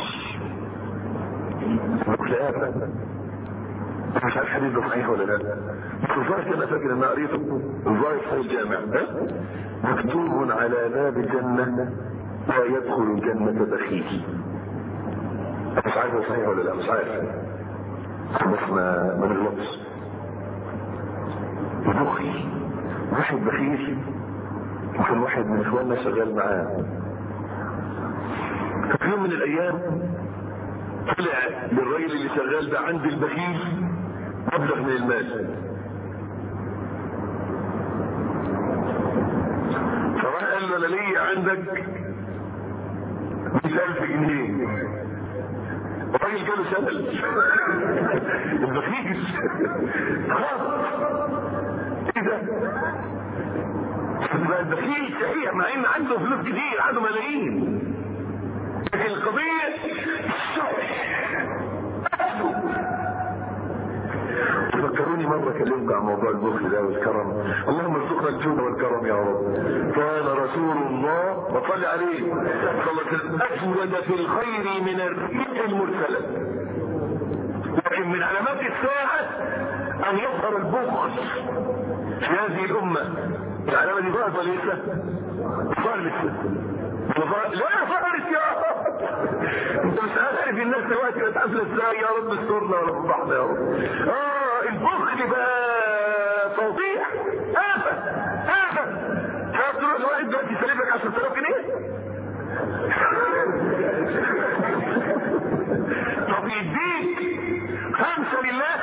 البخل ابدا مش عارف حديث صحيح ولا لا بس الظاهر كده فاكر ان قريته الظاهر في الجامع مكتوب على باب الجنه لا يدخل الجنه بخيل مش عارف صحيح ولا لا مش عارف بس ما ما نغلطش بخل واحد بخيل وكان واحد من اخواننا شغال معاه في يوم من الايام طلع للراجل اللي شغال ده عند البخيل مبلغ من المال فراح قال له انا ليا عندك 100000 جنيه الراجل جاله شلل البخيل خلاص ايه ده يبقى البخيل صحيح مع ان عنده فلوس كتير عنده ملايين لكن القضية تفكروني مرة كلمت عن موضوع البخل ده والكرم اللهم ارزقنا الجود والكرم يا رب قال رسول الله وصل عليه صلى الله عليه وسلم اجود في الخير من الريح المرسلة لكن من علامات الساعة ان يظهر البخل في هذه الامة العلامة دي ظهرت ولا لسه؟ ظهرت لا ظهرت يا رب انت مش عارف الناس دلوقتي بقت عامله ازاي يا رب استرنا يا رب فضحنا يا رب اه البخل بقى فظيع آفة آفة تعرف تروح لواحد دلوقتي يسلف لك 10000 جنيه طب يديك خمسة لله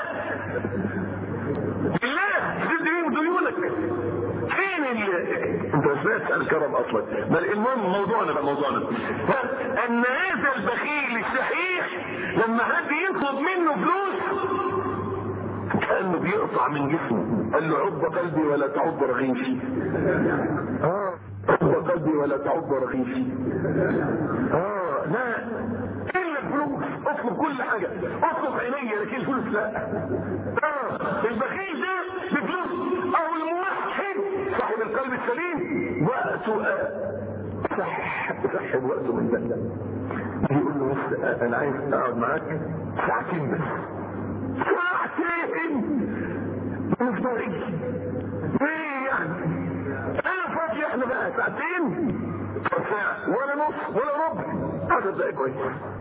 لله تدي ديونك فين ال انت مش سمعت عن الكرم اصلا بل المهم موضوعنا بقى موضوعنا ان هذا البخيل الشحيح لما حد يطلب منه فلوس كانه بيقطع من جسمه قال له عض قلبي ولا تعض رغيفي اه عض قلبي ولا تعض رغيفي اه لا الا الفلوس اطلب كل حاجه اطلب عينيا لكن الفلوس لا اه البخيل ده بفلوس او الموحد صاحب القلب السليم وقته صح صح وقته من ده يقول له بس انا عايز اقعد معاك ساعتين بس ساعتين مش ضروري ايه يعني انا فاضي احنا بقى ساعتين ساعة ولا نص ولا ربع عشر دقايق كويس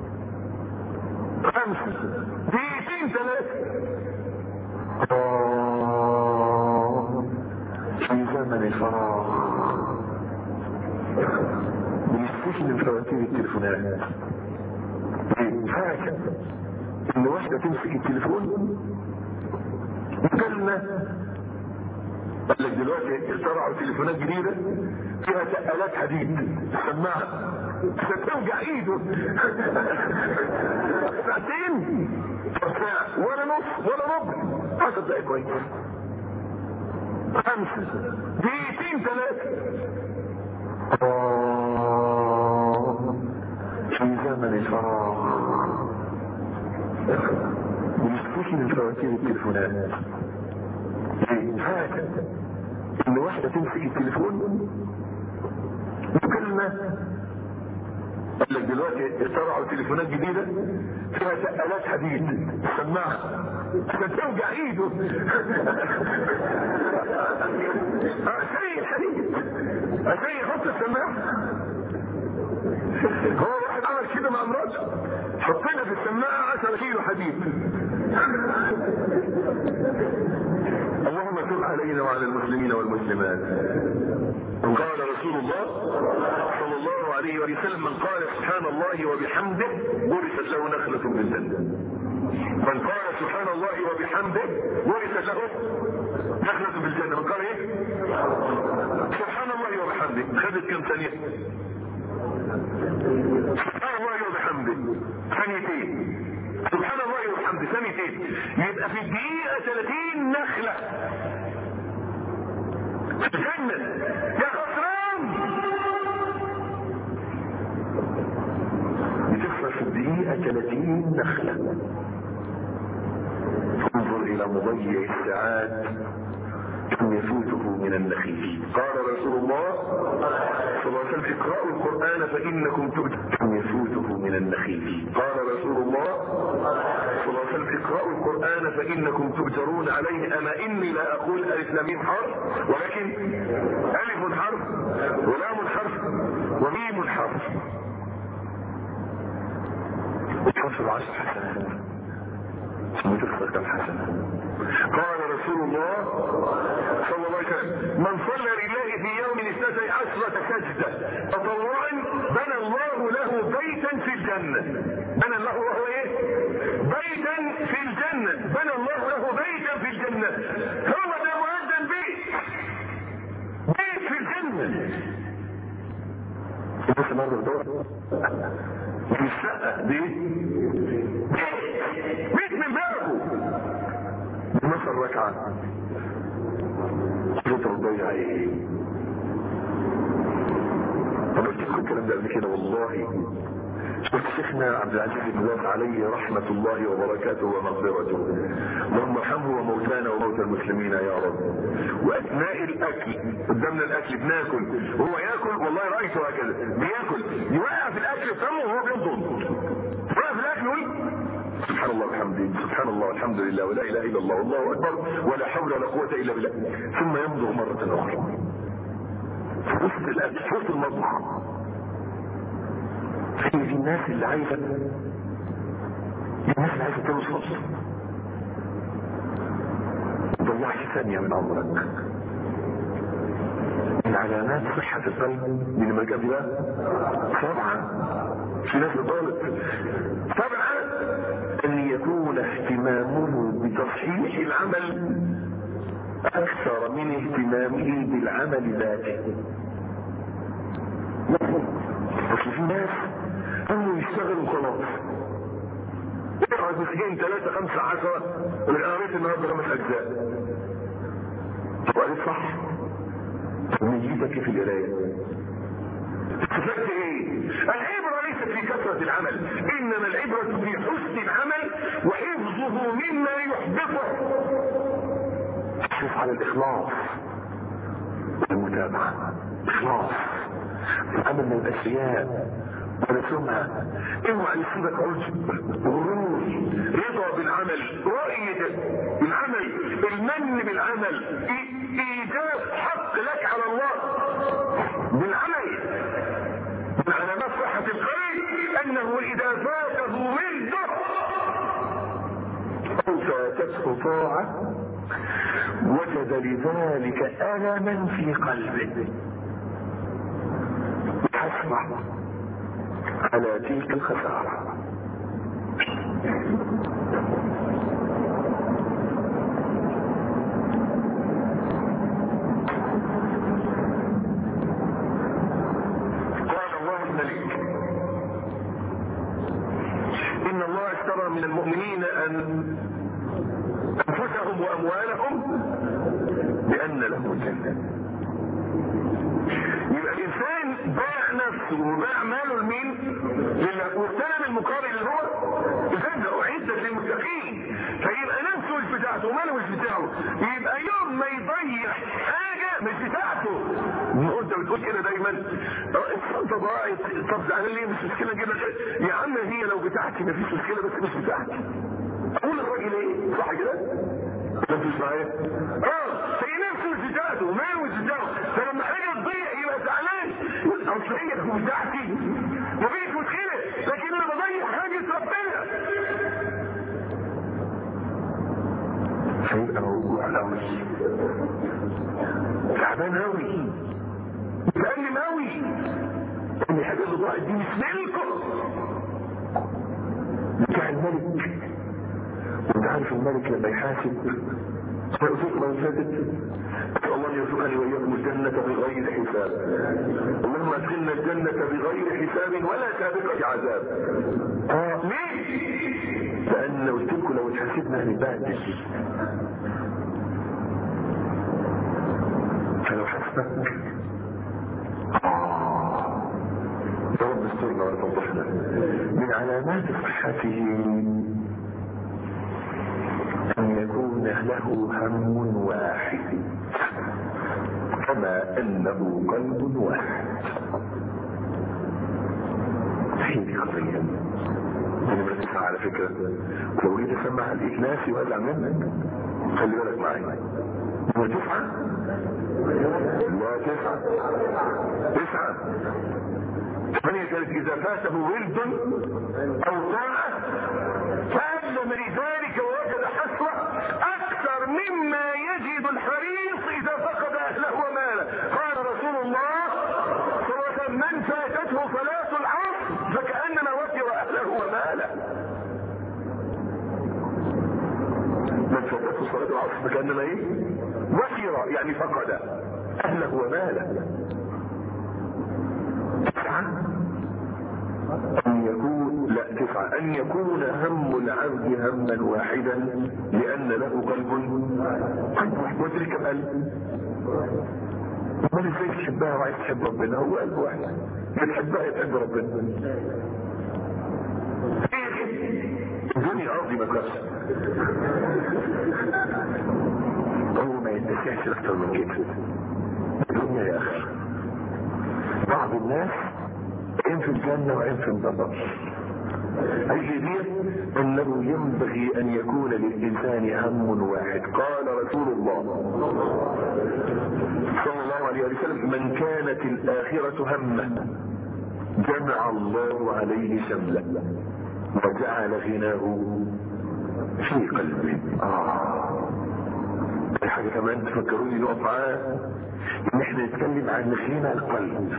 خمسة دقيقتين ثلاثة آه في زمن الفراغ بنشتكي من فواتير التليفونات حاجة ان واحدة تمسك التليفون مكالمة قال لك دلوقتي اخترعوا تليفونات جديدة فيها تقالات حديد سماعة ستوجع ايده ساعتين ساعة ولا نص ولا ربع عشر دقايق كويس خمسة دقيقتين ثلاثة آه في زمن الفراغ بنشتكي من فواتير التليفونات حاجة ان واحدة تمسك التليفون مكالمة قال لك دلوقتي اخترعوا تليفونات جديدة فيها تقالات حديد سماعة ستوجع ايده شيء الحديد شيء يحط السماعة هو واحد عمل كده مع مراته حطينا في السماعة 10 كيلو حديد اللهم تب علينا وعلى المسلمين والمسلمات قال رسول الله صلى الله عليه وسلم من قال سبحان الله وبحمده ورثت له نخلة بالجنة من قال سبحان الله وبحمده ورثت له نخلة بالجنة من قال ايه سبحان الله وبحمده خدت كم ثانية سبحان الله وبحمده ثانيتين سبحان الله وبحمده ثانيتين يبقى في الدقيقة 30 نخلة الجنة يا خسران بتخسر في الدقيقة 30 نخلة انظر إلى مضيع الساعات كم يفوته من النخيل قال رسول الله صلى الله عليه وسلم اقرأوا القرآن فإنكم تؤتون كم يفوته من النخيل قال رسول الله صلى الله عليه وسلم اقرأوا القرآن فإنكم تؤجرون عليه أما إني لا أقول ألف لام حرف ولكن ألف حرف ولام حرف وميم حرف وتحصل عشر حسنات ثم تخسر كم حسنة قال رسول الله صلى الله عليه وسلم من صلى لله في يوم اثنتي عشرة سجدة تطوعا بنى الله له بيتا في الجنة بنى الله له ايه بيتا في الجنة بنى الله له بيتا في الجنة هو ده مؤذن بيت بيت في الجنة بس مرة دور دي الشقة دي بيت من بابه بنصر ركعة شوف رضيع ايه انا قلت لكم الكلام ده قبل كده والله قلت شيخنا عبد العزيز بن باز عليه رحمة الله وبركاته ومغفرته اللهم ارحمه وموتانا وموتى المسلمين يا رب واثناء الاكل قدامنا الاكل بناكل وهو ياكل والله رايته هكذا بياكل يوقع في الاكل فمه وهو بينضم يوقع في الاكل ويقول سبحان الله والحمد سبحان الله والحمد لله ولا اله الا الله والله اكبر ولا حول ولا قوه الا بالله ثم يمضغ مره اخرى في وسط الاكل في وسط المطبخ هي دي الناس اللي عايزه الناس اللي عايزه توصل ضيعش ثانيه من عمرك من علامات صحة القلب من المكان ده سبعة في ناس قالت سبعة أن يكون اهتمامه بتصحيح العمل أكثر من اهتمامه بالعمل ذاته أصل في ناس أنه يشتغلوا خلاص يقعد مسجين ثلاثة خمسة عشرة أنا قريت النهارده خمس أجزاء وقالت صح نيتك في القراية استفدت ايه العبرة ليست في كثرة العمل انما العبرة في حسن العمل وحفظه مما يحبطه احرص على الاخلاص والمتابعة اخلاص العمل من الاشياء ولا سمعة اوعى يصيبك عجب غرور رضا بالعمل رؤية العمل المن بالعمل ايجاد حق لك على الله بالعمل من علامات صحة القلب انه اذا فاته ورده او فاتته طاعة وجد لذلك الما في قلبه حسرة على تلك الخسارة قال الله الملك إن الله اشترى من المؤمنين أن أنفسهم وأموالهم بأن لهم الجنة يبقى الانسان باع نفسه وباع ماله لمين؟ لله واستلم المقابل اللي هو الجنه اعدت للمتقين فيبقى نفسه مش بتاعته وماله مش بتاعه يبقى يوم ما يضيع حاجه مش بتاعته ما انت بتقول كده دايما الشنطه ضاعت طب زعلان ليه مش مشكله اجيب لك يا عم هي لو بتاعتي مفيش مشكله بس مش بتاعتي اقول للراجل ايه صح كده؟ مفيش معايا؟ اه هي نفسه مش بتاعته وماله مش بتاعه فلما حاجه تضيع يبقى زعلان اصل هي بتاعتي مفيش مشكله لكن انا بضيع حاجه ربنا هيبقى موجوع قوي تعبان قوي متألم قوي ان الحاجه اللي ضاعت دي مش ملكه بتاع الملك وانت عارف الملك لما يحاسب فيقصد ما فاتت الله يرزقني واياكم الجنة بغير حساب اللهم ادخلنا الجنة بغير حساب ولا سابقة عذاب اه ليه؟ لان قلت لكم لو اتحاسبنا هنتبهدل فلو حسبك آه يا رب استرنا ولا تفضحنا من علامات صحته أن يكون له هم واحد كما أنه قلب واحد هي دي قضية أنا بسمع على فكرة لو جيت أسمع الإخلاص يولع منك خلي بالك معايا هو تسعة لا تسعة تسعة ثمانية كانت إذا فاته ولد أو طاعة فألم لذلك ووجد حسرة أكثر مما يجد الحريص إذا فقد أهله وماله قال رسول الله صلى الله عليه وسلم من فاتته صلاة العصر فكأنما وفر أهله وماله من فاتته صلاة العصر فكأنما إيه؟ وفر يعني فقد أهله وماله تسعة أن يكون لا تسعة أن يكون هم العبد هما واحدا لأن له قلب قلب واحد وتلك القلب امال ازاي تحبها وعايز تحب ربنا هو قلب واحد بتحبها تحب ربنا الدنيا عظيمة كسر هو ما يتسعش اكتر من كده الدنيا يا اخي بعض الناس عين في الجنة وعين في النظر الجدير انه ينبغي ان يكون للانسان هم واحد قال رسول الله صلى الله عليه وسلم من كانت الاخرة همه جمع الله عليه شمله وجعل غناه في قلبه اه حاجة كمان تفكروني نقف معاه ان احنا نتكلم عن غنى القلب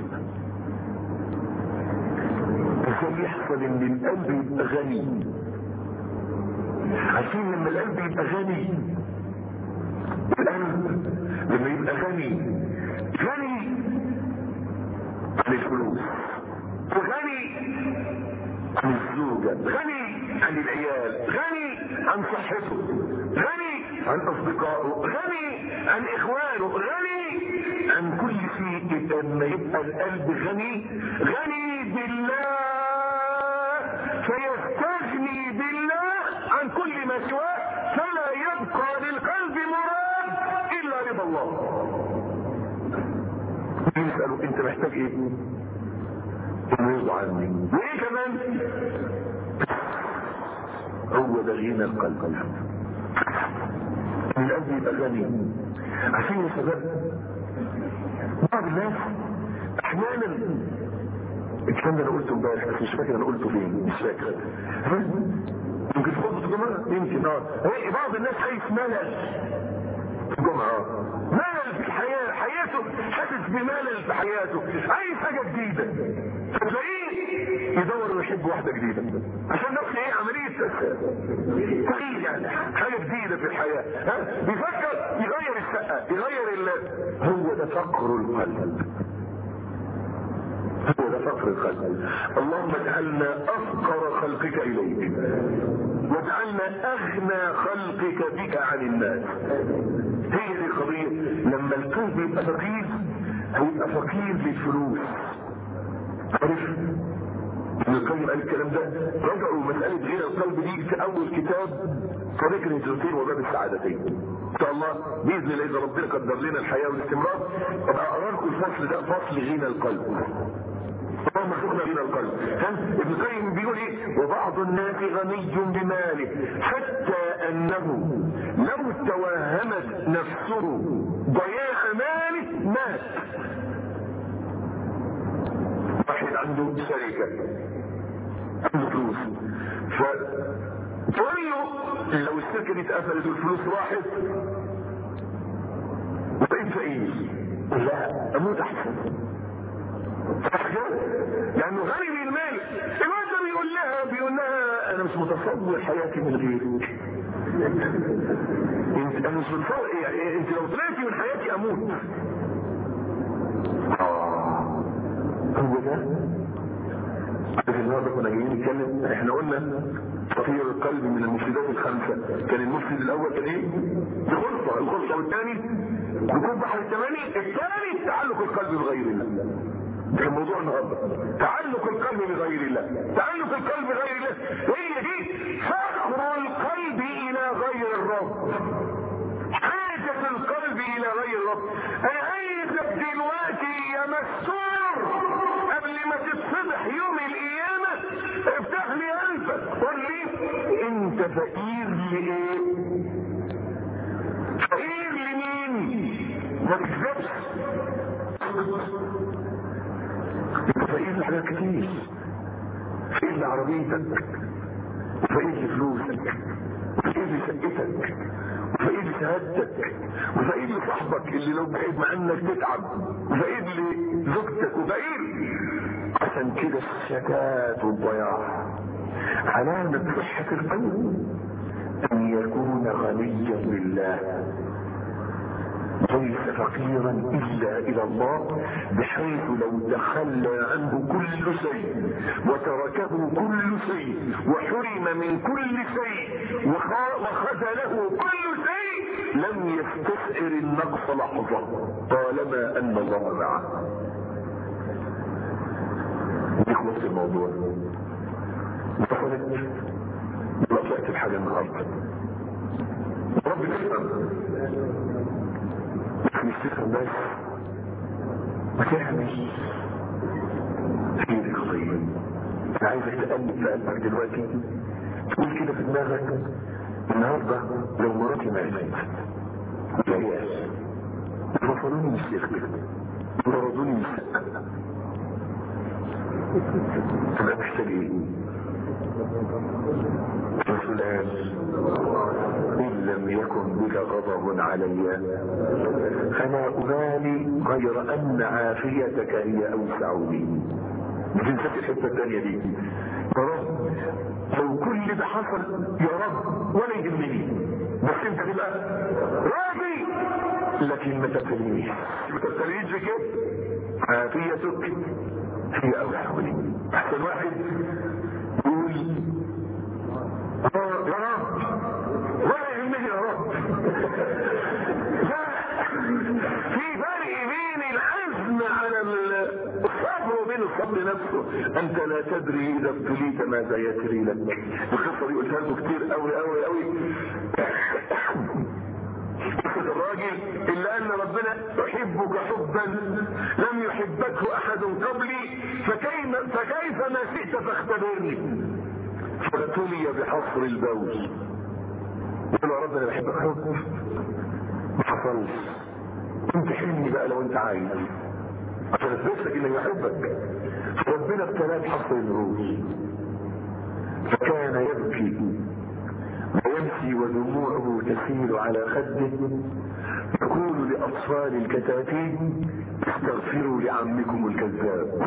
ازاي يحصل ان القلب يبقى غني عارفين لما القلب يبقى غني القلب لما يبقى غني غني عن الفلوس وغني عن الزوجة غني عن العيال غني عن صحته غني عن اصدقائه غني عن اخوانه غني عن كل شيء يبقى لما يبقى القلب غني غني بالله فيستغني بالله عن كل ما سواه فلا يبقى للقلب مراد الا رضا الله يسألوا انت محتاج ايه انه يرضى عني وايه كمان هو ده غنى القلب ان القلب يبقى غني عشان يا شباب بعض الناس احيانا الكلام ده انا قلته امبارح بس مش فاكر انا قلته فين مش فاكر يمكن في خطبه الجمعه يمكن اه هي بعض الناس عايز ملل في الجمعه ملل في الحياه حياته حاسس بملل في حياته عايز حاجه جديده فتلاقيه يدور ويحب واحده جديده عشان نفس ايه عمليه تغيير يعني حاجه جديده في الحياه ها بيفكر يغير الشقه يغير ال هو ده فقر القلب هو ده فقر القلب اللهم اجعلنا افقر خلقك اليك واجعلنا اغنى خلقك بك عن الناس هي دي القضيه لما القلب يبقى فقير هيبقى فقير للفلوس عارف ابن القيم قال الكلام ده رجعوا مسألة غنى القلب دي في أول كتاب طريق الهجرتين وباب السعادتين إن شاء الله بإذن الله إذا ربنا قدر لنا الحياة والاستمرار أبقى أقرأ لكم الفصل ده فصل غنى القلب اللهم ارزقنا غنى القلب ابن القيم بيقول ايه وبعض الناس غني بماله حتى انه لو توهمت نفسه ضياع ماله مات واحد عنده شركة عنده فلوس ف تقول له لو الشركة دي اتقفلت والفلوس راحت وبقيت فقير لا اموت احسن لانه غني بالمال الواد ده بيقول لها بيقول لها انا مش متصور حياتي من غيرك انت انا مش متصور يعني انت لو طلعتي من حياتي اموت اه هو ده عارف النهارده كنا جايين نتكلم احنا قلنا تطهير القلب من المفسدات الخمسه كان المفسد الاول كان ايه؟ الخلطه الخلطه والثاني ركوب بحر الثماني الثاني تعلق القلب بغير الله ده موضوع النهارده تعلق القلب بغير الله تعلق القلب بغير الله هي دي فخر القلب الى غير الرب حاجة القلب الى غير الرب انا عايزك دلوقتي يا مستور قبل ما تتفضح يوم القيامة افتح لي قلبك قول لي انت فقير لايه فقير لمين ما تكذبش انت فقير لحاجات كتير فقير لعربيتك وفقير لفلوسك وفقير لشقتك وفقير لشهادتك وفقير لصاحبك اللي لو بعيد عنك تتعب وفقير لزوجتك وفقير عشان كده الشتات والضياع علامة صحة القلب أن يكون غنيا بالله ليس فقيرا الا الى الله بحيث لو تخلى عنه كل شيء وتركه كل شيء وحرم من كل شيء وخذله كل شيء لم يستشعر النقص لحظة طالما ان الله معه يخلص الموضوع دخلت ولا طلعت بحاجة النهارده رب تفهم مش تفهم بس وتعمل هي دي القضية انا عايزك تقلب في قلبك دلوقتي تقول كده في دماغك النهارده لو مراتي ماتت وجاية رفضوني من الشيخ ورفضوني من الشقة تبقى محتاج ايه؟ رسول إن لم يكن بك غضب علي فلا أبالي غير أن عافيتك هي أوسع لي بتنسى الحتة الثانية دي يا رب لو كل ده حصل يا رب ولا يهمني بس انت تبقى راضي لكن ما تبتليش ما تبتليش بكده عافيتك هي أوسع لي أحسن واحد يقول يا رب ولا يهمني يا رب لا في فرق بين العزم ولا الصبر وبين الصبر نفسه انت لا تدري اذا ابتليت ماذا يجري لك القصه دي قلتها لكم كتير قوي قوي قوي قصة الراجل إلا أن ربنا يحبك حبا لم يحبكه أحد قبلي فكيف, فكيف ما شئت فاختبرني فابتلي بحصر البول يقول يا رب أنا بحبك حب ما حصلش امتحني بقى لو أنت عايز عشان اثبت لك انه يحبك فربنا ابتلاه بحصر البول فكان يبكي ويمشي ودموعه تسيل على خده يقول لأطفال الكتاتيب استغفروا لعمكم الكذاب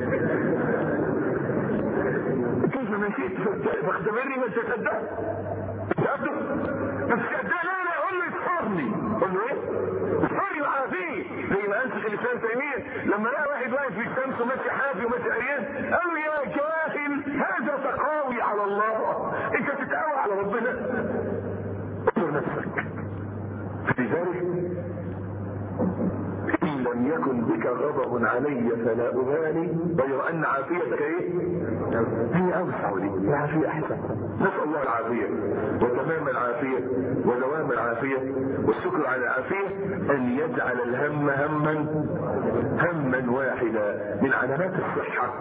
كيف مشيت فاختبرني ما تكذب بس كذاب لا لا قول له يسحرني قول له ايه يسحرني وعافيه زي ما انسخ الاسلام تيميه لما لقى واحد واقف في الشمس وماشي حافي وماشي عريان قال له يا جاهل هذا تقاوي على الله انت تتقاوى على ربنا اطر نفسك لذلك ان لم يكن بك غضب علي فلا ابالي غير ان عافيتك ايه هي اوسع لي العافيه احسن نسال الله العافيه وتمام العافيه ودوام العافيه والشكر على العافيه ان يجعل الهم هما هما واحدا من علامات الصحه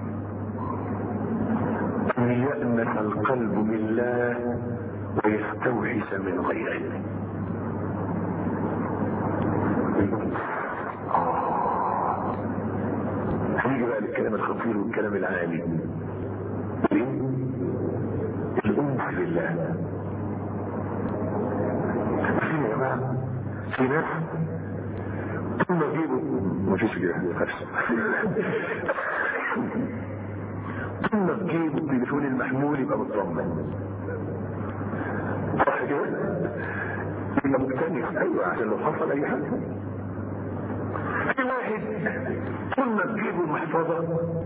ان يأنس القلب بالله ويستوحش من غيره هنيجي بقى للكلام الخطير والكلام العالي الأنس بالله في يا جماعة في ناس ثم جيبوا مفيش كده ثم تجيبوا التليفون المحمول يبقى مطمن صح كده؟ يبقى مكتنف ايوه عشان لو حصل اي حاجه في واحد ثم تجيبوا المحفظه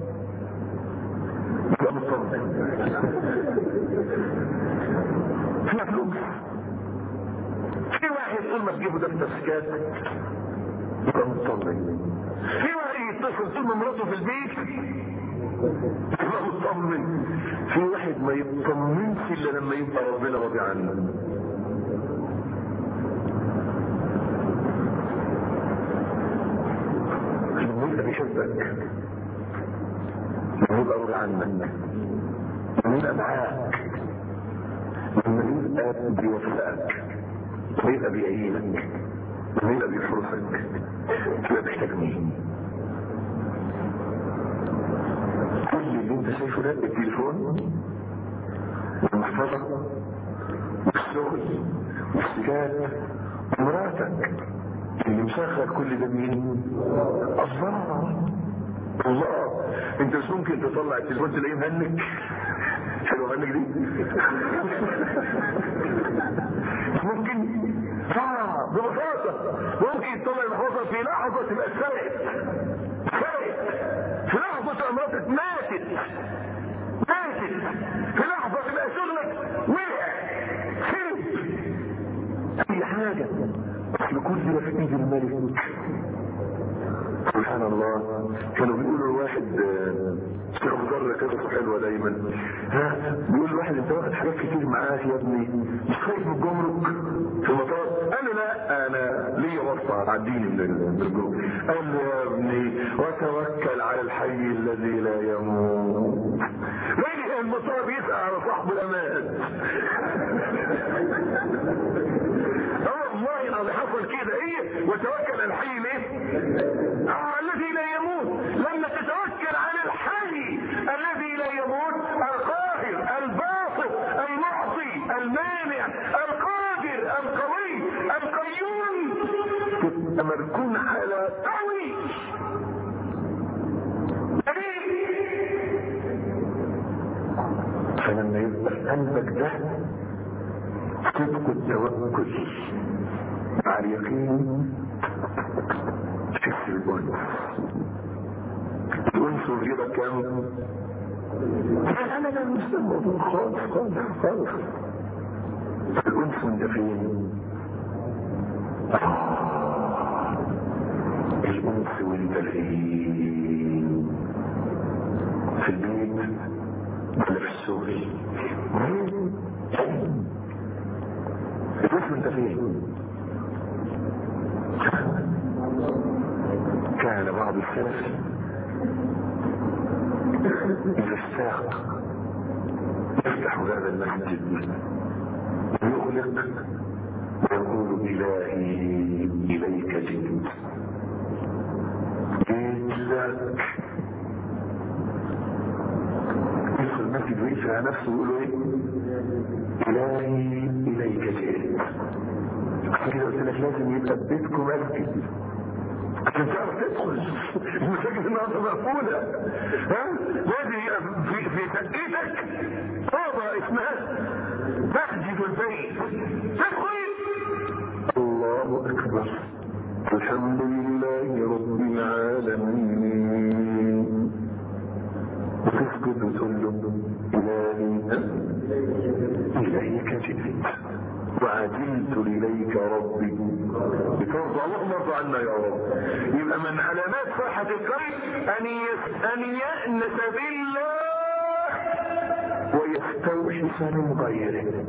يبقى مطمن فيها فلوس في واحد ثم تجيبوا دفتر سكات يبقى مطمن في واحد يتصل ثم مراته في البيت يبقى مطمن في واحد ما يطمنش الا لما يبقى ربنا راضي عنه لما يبقى بيحبك لما يبقى راضي عنك لما يبقى معاك لما يبقى بيوفقك لما يبقى بيعينك لما يبقى بيحرسك تبقى محتاج مين كل اللي انت شايفه ده التليفون والمحفظة والشغل والسجاد ومراتك اللي مشغل كل ده مين؟ الله الله انت مش ممكن تطلع التليفون تلاقيه مهنك حلو مهنك دي ممكن اه ببساطة ممكن تطلع المحفظة في لحظة تبقى اتسرقت اتسرقت في لحظة مراتك ماتت ماتت في لحظة تبقى شغلك وقع خرب اي حاجة اصل كل ده في ايد الملك سبحان الله كانوا بيقولوا الواحد شيخ مجرة كده حلوة دايما ها بيقول الواحد انت واخد حاجات كتير معاك يا ابني مش خايف من الجمرك في المطار قال له لا انا ليا واسطة تعديني من الجمرك قال له يا ابني وتوكل على الحي الذي لا يموت ويجي المطار بيسأل على صاحب الامان والله العظيم حصل كده ايه وتوكل على الحي ليه آه الذي لا يموت لما تتوكل على الحي الذي لا يموت القاهر الباسط المعطي المانع القادر القوي القيوم تبقى مركون على قوي فلما يبقى في قلبك ده صدق التوكل مع اليقين تحس الأنس الأنس والرضا كام؟ أنا لا مش الموضوع خالص خالص خالص الأنس وانت فين؟ الانس والتلهين في البيت ولا في الشغل الاسم انت فين كان بعض السلف اذا اشتاق يفتح هذا المسجد ويغلق ويقول الهي اليك جئت جئت لك يدخل المسجد ويقفل على نفسه ويقول له ايه الهي اليك جئت عشان كده قلت لك لازم يبقى بيتكم مسجد عشان تعرف تدخل المساجد النهارده مقفوله ها لازم يبقى في في شقتك اوضه اسمها مسجد البيت تدخل الله اكبر الحمد لله رب العالمين وتسجد وتقول له الهي اليك جئت وعجلت اليك ربي بترضى اللهم ارضى عنا يا رب يبقى من علامات صحة القلب ان ان يأنس بالله ويستوحش من غيره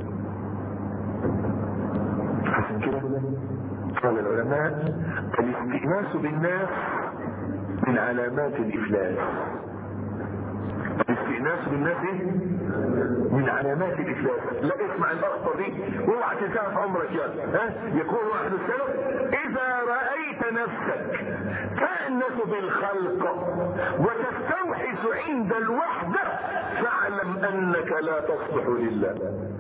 عشان كده قال العلماء الاستئناس بالناس من علامات الافلاس الاستئناس بالناس ايه؟ من علامات الافلاس لا اسمع الاخطر دي واوعى تنساها في عمرك يا ها يقول واحد السلف اذا رايت نفسك تانس بالخلق وتستوحش عند الوحده فاعلم انك لا تصلح لله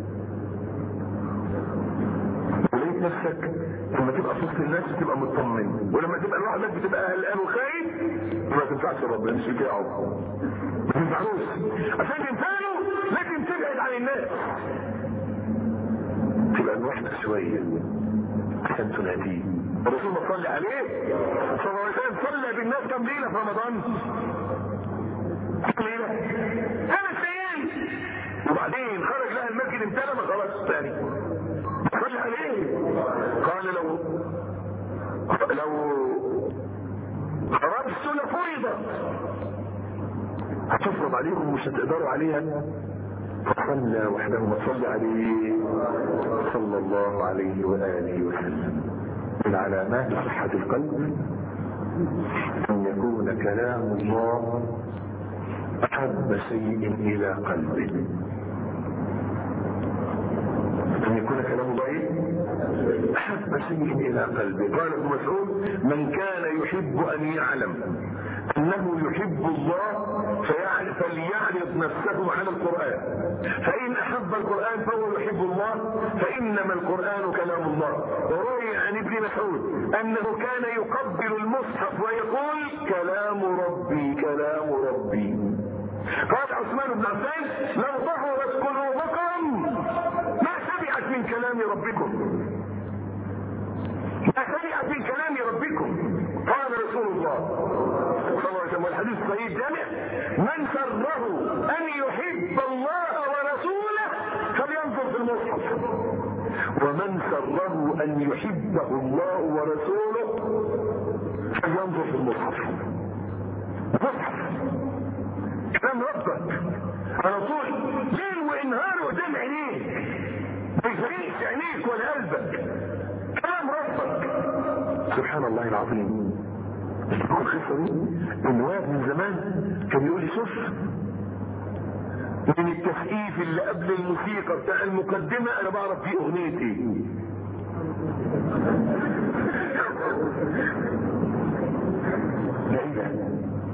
ولقيت نفسك لما تبقى في وسط الناس بتبقى مطمن ولما تبقى لوحدك بتبقى قلقان وخايف ما تنفعش ربنا مش بتاعه ما تنفعوش عشان تنفعله لازم تبعد عن الناس تبقى لوحدك شويه عشان تناديه الرسول ما صلي عليه صلى الله عليه وسلم صلى بالناس كم ليله في رمضان كم ليله ثلاث ايام وبعدين خرج لها المسجد امتلى ما خرجش تاني صلي عليه قال لو لو خرجت لفرضت هتفرض عليكم مش هتقدروا عليها فصلى وحده وصلى عليه صلى الله عليه وآله وسلم من علامات صحة القلب أن يكون كلام الله أحب شيء إلى قلبه أن يكون كلام الله إيه؟ أحب شيء إلى قلبه قال ابن مسعود من كان يحب أن يعلم أنه يحب الله فليعرض نفسه على القرآن فإن أحب القرآن فهو يحب الله فإنما القرآن كلام الله وروي عن ابن مسعود أنه كان يقبل المصحف ويقول كلام ربي كلام ربي قال عثمان بن عفان لو ظهرت قلوبكم ما سمعت من كلام ربكم ما سمعت من كلام ربكم قال رسول الله صلى الله عليه وسلم والحديث صحيح جامع من سره ان يحب الله ورسوله فلينظر في المصحف ومن سره ان يحبه الله ورسوله فلينظر في المصحف مصحف كلام ربك على طول ليل ونهار قدام عينيك ما يفرقش عينيك ولا قلبك كلام ربك سبحان الله العظيم القصه دي ان واد من زمان كان يقول لي شوف من التسقيف اللي قبل الموسيقى بتاع المقدمه انا بعرف فيه اغنيتي لا اله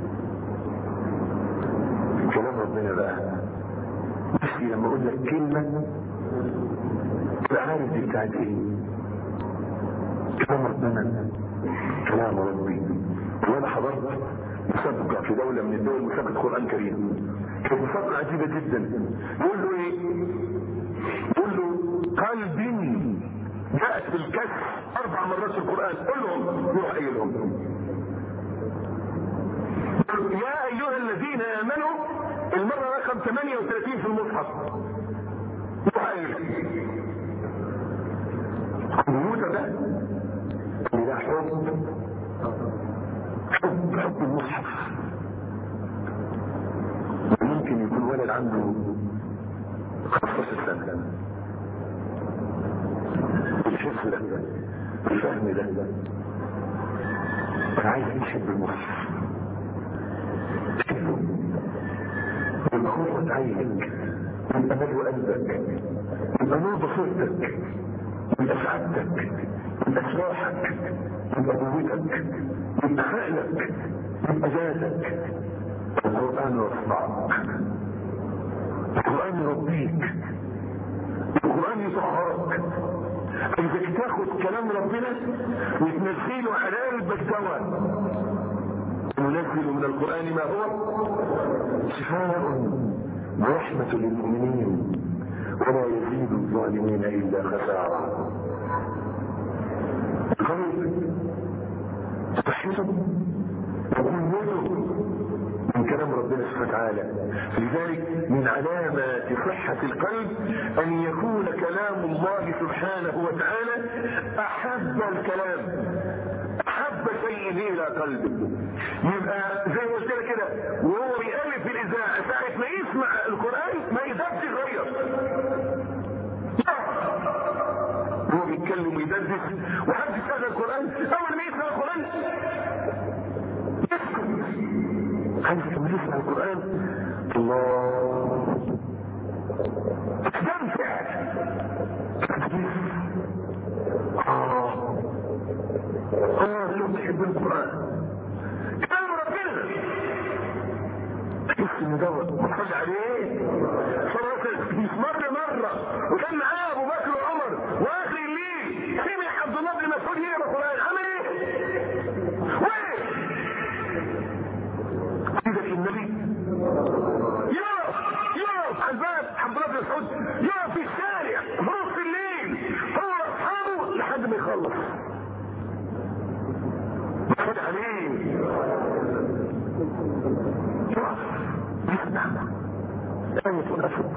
كلام ربنا بقى نفسي لما اقول لك كلمه تبقى عارف دي بتاعت ايه كلام ربنا كلام ربي وانا حضرت مسابقه في دوله من الدول مسابقه قران كريم كانت مسابقه عجيبه جدا يقول له ايه يقول له قلب جاءت بالكسر اربع مرات في القران قل لهم روح قايلهم يا ايها الذين امنوا المره رقم 38 في المصحف روح قايلهم موسى ده اللي ده حب حب حب المصحف ممكن يكون ولد عنده 15 سنة الحفظ ده الفهم ده انا عايز يحب المصحف تحبه يبقى قرة عينك يبقى ملو قلبك يبقى نور بصيرتك يبقى سعادتك يبقى سلاحك يبقى قوتك يبقى خيلك يبقى ذاتك القرآن يرفعك القرآن يربيك القرآن يطهرك عايزك تاخد كلام ربنا وتنزله على قلبك سوا ننزل من القرآن ما هو شفاء ورحمة للمؤمنين ولا يزيد الظالمين إلا خسارة القلب صحته وقوته من كلام ربنا سبحانه وتعالى لذلك من علامات صحة القلب أن يكون كلام الله سبحانه وتعالى أحب الكلام أحب شيء إلى قلبه يبقى زي ما قلت لك كده وهو بيقلب في الإذاعة ساعة ما يسمع القرآن ما يقدرش يغير هو بيتكلم ويدردش وحد يسمع القرآن أول ما يسمع القرآن يسكت عايزك لما تسمع القرآن الله استمتع اه اه لو تحب القرآن كلام ربنا تحس ان دوت مصلي عليه صلاة مش مرة مرة وكان معاه ابو بكر وعمر واخر الليل سمع عبد الله بن مسعود يقرا القرآن عمل ايه؟ وين؟ ايدك النبي يقف يقف على الباب عبد الله بن مسعود يقف في الشارع في نص الليل هو واصحابه لحد ما يخلص يتفرج عليه يقف يسمع آية الأسد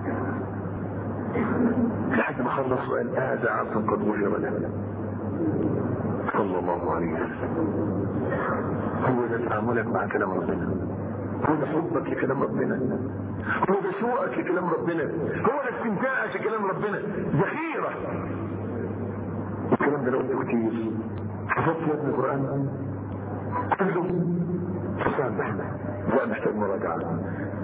لحد ما خلص وقال هذا عبد قد وجب له صلى الله عليه وسلم هو ده تعاملك مع كلام ربنا هو ده حبك لكلام ربنا هو ده شوقك لكلام ربنا هو ده استمتاعك لكلام ربنا ذخيرة الكلام ده لو قلته كتير حفظت يا ابن القرآن كله تسامح لا محتاج مراجعة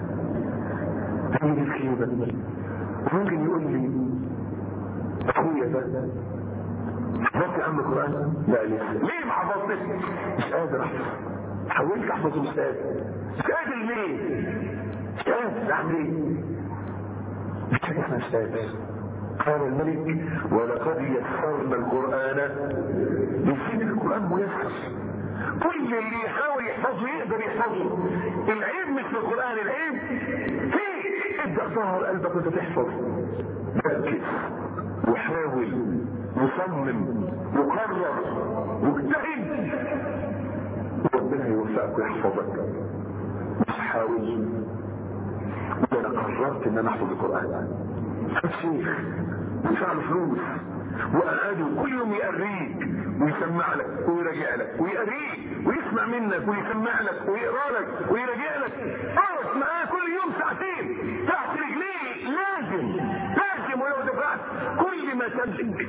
هذه الخيبة ممكن يقول لي اخويا ده حفظت يا عم القرآن لا لسه ليه ما حفظتش مش قادر احفظ حاولت احفظه مش قادر مش قادر ليه مش قادر اعمل ايه مش قادر مش قادر قال الملك ولقد يسرنا القرآن يصير القرآن ميسر كل اللي يحاول يحفظه يقدر يحفظه العيب مش في القرآن العيب فيه ابدأ ظهر قلبك وانت تحفظ ركز وحاول وصمم وقرر واجتهد ربنا يوفقك ويحفظك مش حاول انا قررت ان انا احفظ القران الشيخ يدفع له فلوس وقعده كل يوم يقريك ويسمع لك ويراجع لك ويقريك ويسمع منك ويسمع لك ويقرا لك ويراجع لك اقعد معاه كل يوم ساعتين تحت رجليه لازم لازم ولو دفعت كل ما تملك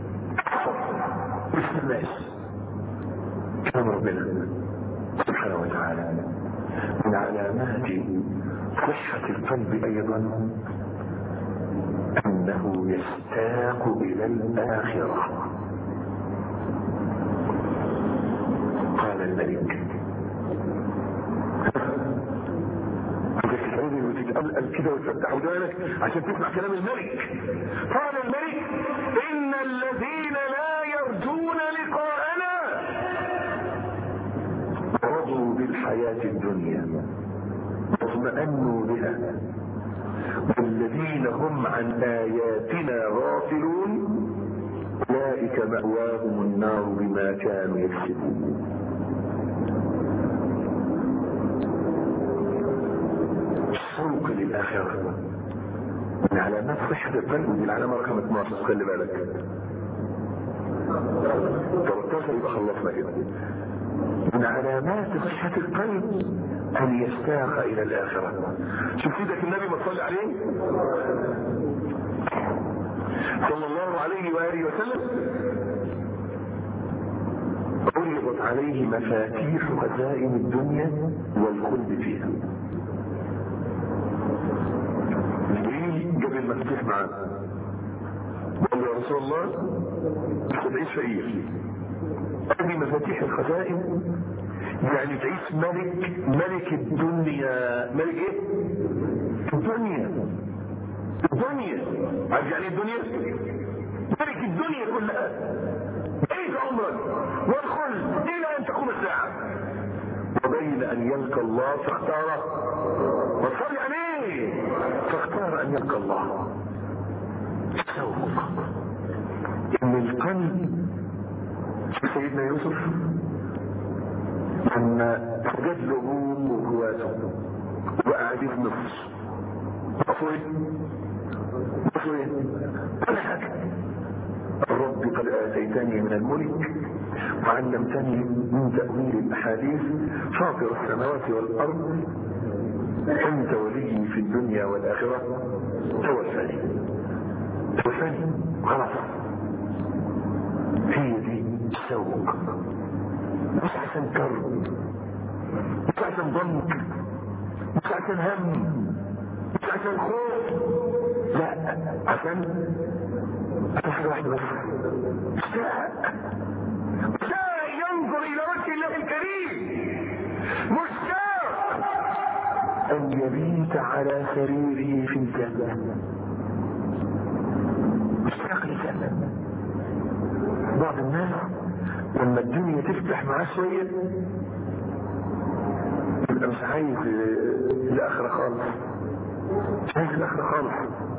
بسم الله كلام ربنا سبحانه وتعالى من علامات صحة القلب أيضا أنه يشتاق إلى الآخرة قال الملك تتعودي وتتقلقل كده وتفتح ودانك عشان تسمع كلام الملك قال الملك إن الذين لا يرجون لقاءنا رضوا بالحياة الدنيا واطمأنوا بها والذين هم عن آياتنا غافلون أولئك مأواهم النار بما كانوا يكسبون الشوق للآخرة من علامات صحة القلب دي العلامة رقم 12 خلي بالك 13 يبقى خلصنا كده من علامات صحة القلب أن يشتاق إلى الآخرة شوف سيدك النبي ما صلى عليه صلى الله عليه وآله وسلم عرضت عليه مفاتيح خزائن الدنيا والخلد فيها جبريل جاب المفاتيح معاه قال يا رسول الله مش هتعيش فقير هذه مفاتيح الخزائن يعني تعيش ملك ملك الدنيا ملك ايه الدنيا الدنيا عارف يعني الدنيا ملك الدنيا كلها عيش عمرك وادخل الى ان تقوم الساعه وبين ان يلقى الله فاختار وصل عليه فاختار ان يلقى الله سوق ان القلب سيدنا يوسف لما سجد له واخواته وقاعدين في مصر وقفوا ايه؟ وقفوا ايه؟ ولا حاجه رب قد اتيتني من الملك وعلمتني من تاويل الاحاديث فاطر السماوات والارض انت ولي في الدنيا والاخره توفني توفني خلاص هي دي السوق مش عشان كرب مش عشان ضنك مش عشان هم مش عشان خوف لا عشان عشان حاجه واحده بس مشتاق مشتاق ينظر الى وجه الله الكريم مشتاق ان يبيت على سريره في الجنه مشتاق للجنه بعض الناس لما الدنيا تفتح معاه شوية يبقى مش عايز الآخرة خالص مش عايز الآخرة خالص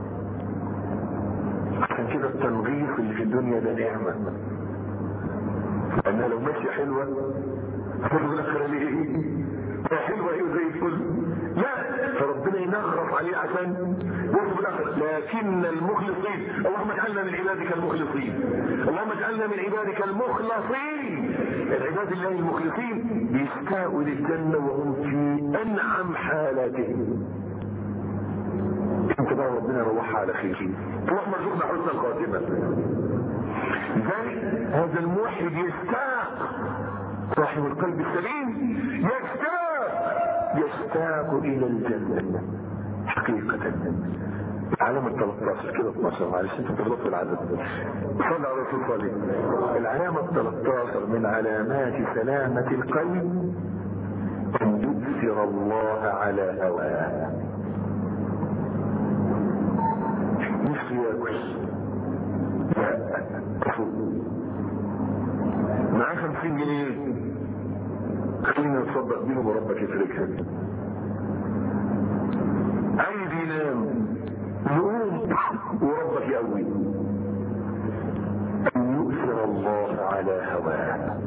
عشان كده التنغيص اللي في الدنيا ده نعمة لأنها لو ماشية حلوة هتاخد الآخرة ليه؟ حلوة ايه زي الفل لا فربنا ينغرف عليه عشان يوصف الاخر لكن المخلصين اللهم اجعلنا من عبادك المخلصين اللهم اجعلنا من عبادك المخلصين العباد الله المخلصين بيشتاقوا للجنة وهم في انعم حالاتهم انت بقى ربنا روحها على خير اللهم ارزقنا حسن الخاتمة لذلك هذا الموحد يشتاق صاحب القلب السليم يشتاق يشتاق الى الجنة حقيقة العلامة 13 كده 12 معلش انت بتغلط في العدد صلى على رسول صلي العلامة 13 من علامات سلامة القلب ان يؤثر الله على هواه مش ياكل لا معاه 50 جنيه خلينا نصدق بيهم وربك يفرجها عايز ينام يقوم وربك يقوي ان يؤثر الله على هواه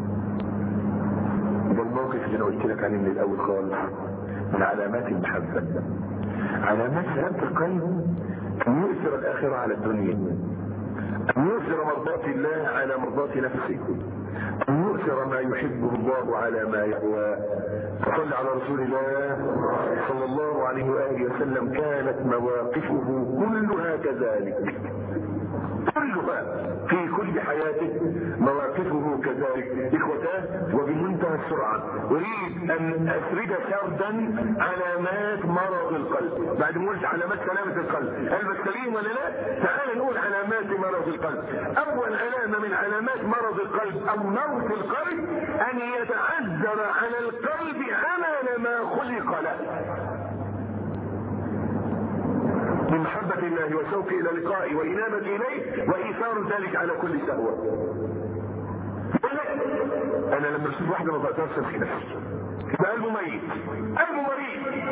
ده الموقف اللي انا قلت لك عليه من الاول خالص من علامات المحبه علامات سلامه القلب ان يؤثر الاخره على الدنيا ان يؤثر مرضاه الله على مرضاه نفسه أن يؤثر ما يحبه الله على ما يهواه فصل على رسول الله صلى الله عليه وآله وسلم كانت مواقفه كلها كذلك كلها في كل حياته مواقفه كذلك إخوتاه وبمنتهى السرعة أريد أن أسرد سردا علامات مرض القلب بعد ما قلت علامات سلامة القلب قلبك سليم ولا لا تعال نقول علامات مرض القلب أول علامة من علامات مرض القلب أو موت القلب أن يتعذر على القلب عمل ما خلق له من محبة الله وشوق إلى لقائه وإنابة إليه وإيثار ذلك على كل شهوة أنا لما أشوف واحدة ما بقدرش أمسك نفسي يبقى قلبه ميت قلبه مريض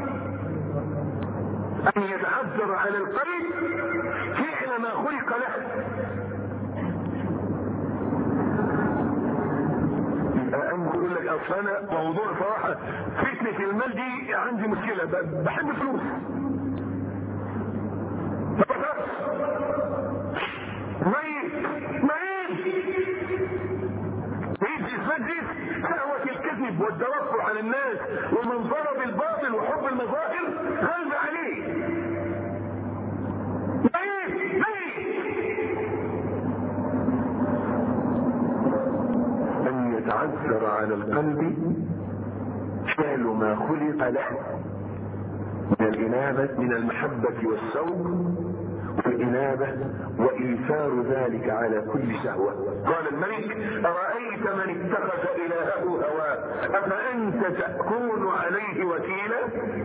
أن يتعذر على القلب فعل ما خلق له أم يقول لك أصل أنا موضوع صراحة فتنة المال دي عندي مشكلة بحب فلوس ميت ميت ميت اسمها دي شهوة والعجب والتوفر على الناس ومنظره بالباطل وحب المظاهر غلب عليه ميت ميت ان يتعذر على القلب فعل ما خلق له من الإنابة من المحبة والشوق والإنابة وإيثار ذلك على كل شهوة قال الملك أرأيت من اتخذ إلهه هواه أفأنت تكون عليه وكيلا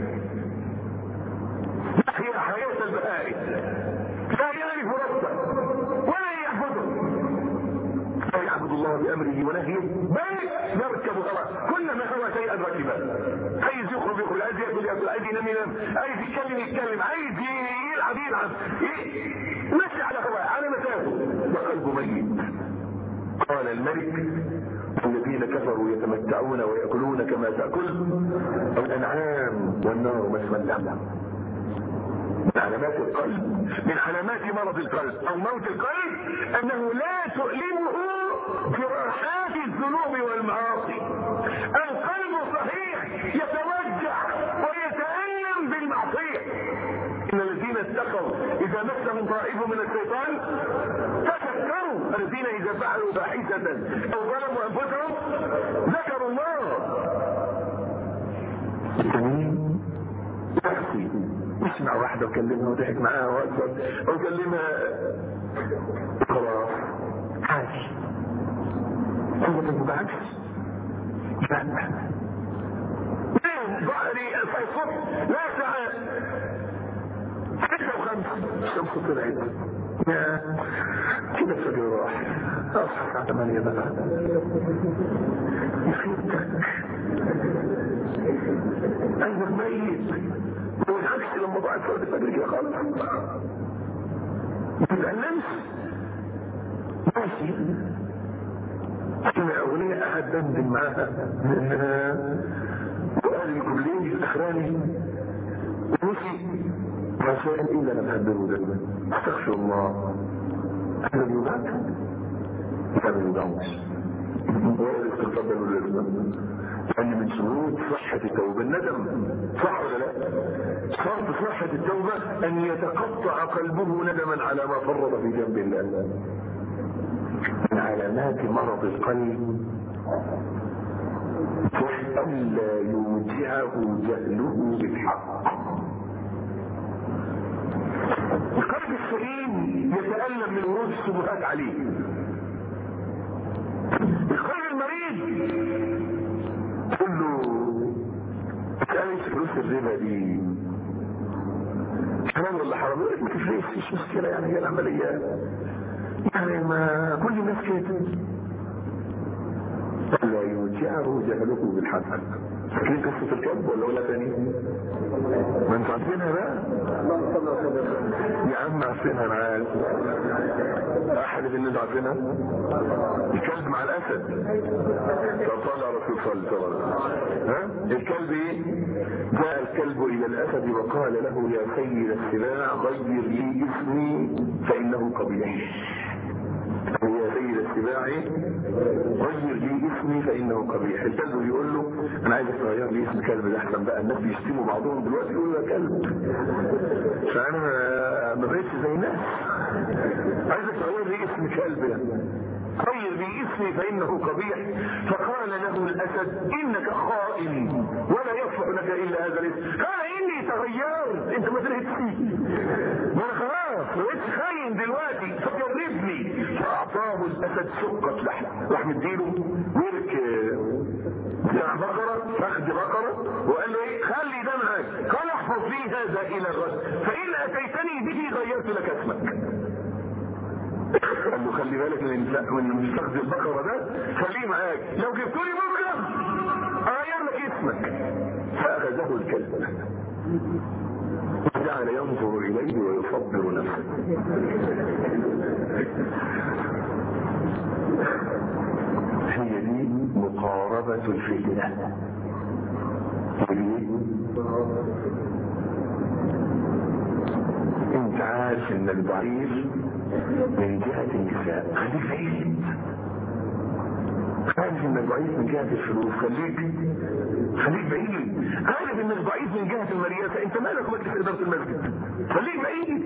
هي حياة البهائم لا يعرف ربه ولا يعبده لا يعبد الله بأمره ونهيه بل يركب هواه كلما هوى شيئا ركبه عايز يخرج يخرج عايز ياكل ياكل عايز ينام ينام عايز يتكلم يتكلم عايز يلعب يلعب ماشي على هواه على مزاجه وقلبه ميت قال الملك الذين كفروا يتمتعون ويأكلون كما تأكل الأنعام والنار مثوى لهم من علامات القلب من علامات مرض القلب او موت القلب انه لا تؤلمه جراحات الذنوب والمعاصي القلب صحيح يتوجع ويتألم بالمعصية ان الذين اتقوا اذا مسهم طائف من الشيطان تذكروا الذين اذا فعلوا فاحشة او ظلموا انفسهم ذكروا الله التميم تحسي اسمع واحدة وكلمها وضحك معاها واكبر او كلمها خلاص عاش انت بالعكس لا ظهري الصبح لا ساعات ستة وخمسة الشمس طلعت يا كده الفجر راح اصحى الساعة 8 بقى يفيدك قلبك ميت والعكس لما ضاعت صلاة الفجر كده خالص ما تتألمش ماشي سمع أغنية أحد دندن معاها وقال الكلين الأخراني ومشي ما شيء إلا أنا بهبله ده استغفر الله هذا بيوجعك هذا بيوجعوش ولا الاستغفار ده لازم لأن من شروط صحة التوبة الندم صح ولا لا؟ شرط صحة التوبة أن يتقطع قلبه ندما على ما فرط في جنب الله من علامات مرض القلب ألا يوجعه جهله بالحق القلب السليم يتألم من ورود الشبهات عليه القلب المريض تقول له اسألني فلوس الربا دي حلال ولا حرام يقول لك ما تفرقش مش مشكلة يعني هي العملية يعني ما كل الناس كده لا يوجعه جهله بالحق فاكرين قصة الكلب ولا ولا تاني ما انتوا عارفينها بقى يا عم عارفينها انا عارف احد اللي انتوا عارفينها الكلب مع الاسد فطلع رسول صلى الله عليه وسلم ها الكلب ايه جاء الكلب الى الاسد وقال له يا سيد السباع غير لي اسمي فانه قبيح يا سيد السباع غير لي اسمي فانه قبيح الكلب بيقول له انا عايزك تغير لي اسم كلب ده احسن بقى الناس بيشتموا بعضهم دلوقتي يقولوا يا كلب فانا ما بقتش زي الناس عايزك تغير لي اسم كلب ده غير لي اسمي فانه قبيح فقال له الاسد انك خائن ولا يصلح لك الا هذا الاسم قال اني تغيرت انت ما ترهبتني ما انا خلاص ما بقتش خاين دلوقتي فجربني فاعطاه الاسد شقه لحم راح مديله ورك بتاع بقره فخد بقره وقال له ايه خلي ده معاك قال احفظ لي هذا الى الغد فان اتيتني به غيرت لك اسمك قال له خلي بالك من من مستخدم البقرة ده خليه معاك لو جبت لي بكرة اغير لك اسمك فاخذه الكلب وجعل ينظر اليه ويصبر نفسه هي دي مقاربة الفتنة انت عارف ان الضعيف من جهة النساء خليك بعيد عارف انك ضعيف من جهة الفلوس خليك خليك بعيد عارف انك ضعيف من جهة المرياسة انت مالك مجلس ادارة المسجد خليك بعيد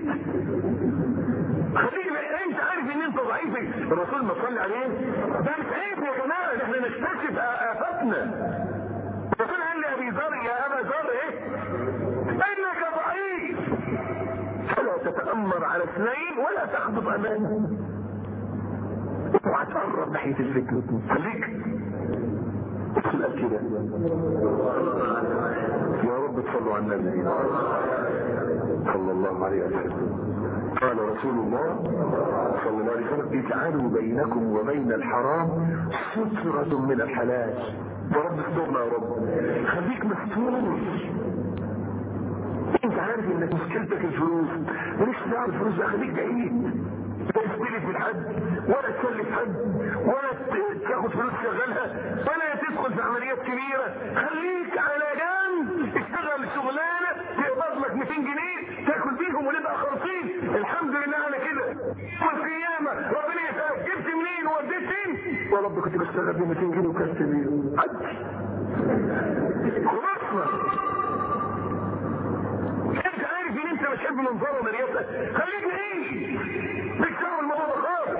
خليك بعيد انت عارف ان انت ضعيف الرسول ما صلى عليه ده مش عيب يا جماعة احنا نكتشف افاتنا الرسول قال لابي ذر يا ابا ذر ايه انك ضعيف فلا تتأمر على اثنين ولا تخطب امانه اوعى تقرب ناحية الفتنة خليك اسأل كده يا رب تصلوا على النبي صلى الله عليه وسلم قال رسول الله صلى الله عليه وسلم اجعلوا بينكم وبين الحرام سترة من الحلال يا رب استرنا يا رب خليك مستور انت عارف انك مشكلتك الفلوس ماليش دعوه بالفلوس ده خليك بعيد لا تستلف من حد ولا تسلف حد ولا تاخد فلوس تشغلها ولا تدخل في عمليات كبيره خليك على جنب اشتغل شغلانه تقبض لك 200 جنيه تاكل بيهم ونبقى خالصين الحمد لله على كده والقيامه ربنا يسالك جبت منين ووديت فين يا رب كنت بشتغل ب 200 جنيه وكلت بيهم عدي خلصنا انت عارف ان انت مش حب منظره مريتك خليك بعيد مش دعوه الموضوع ده خالص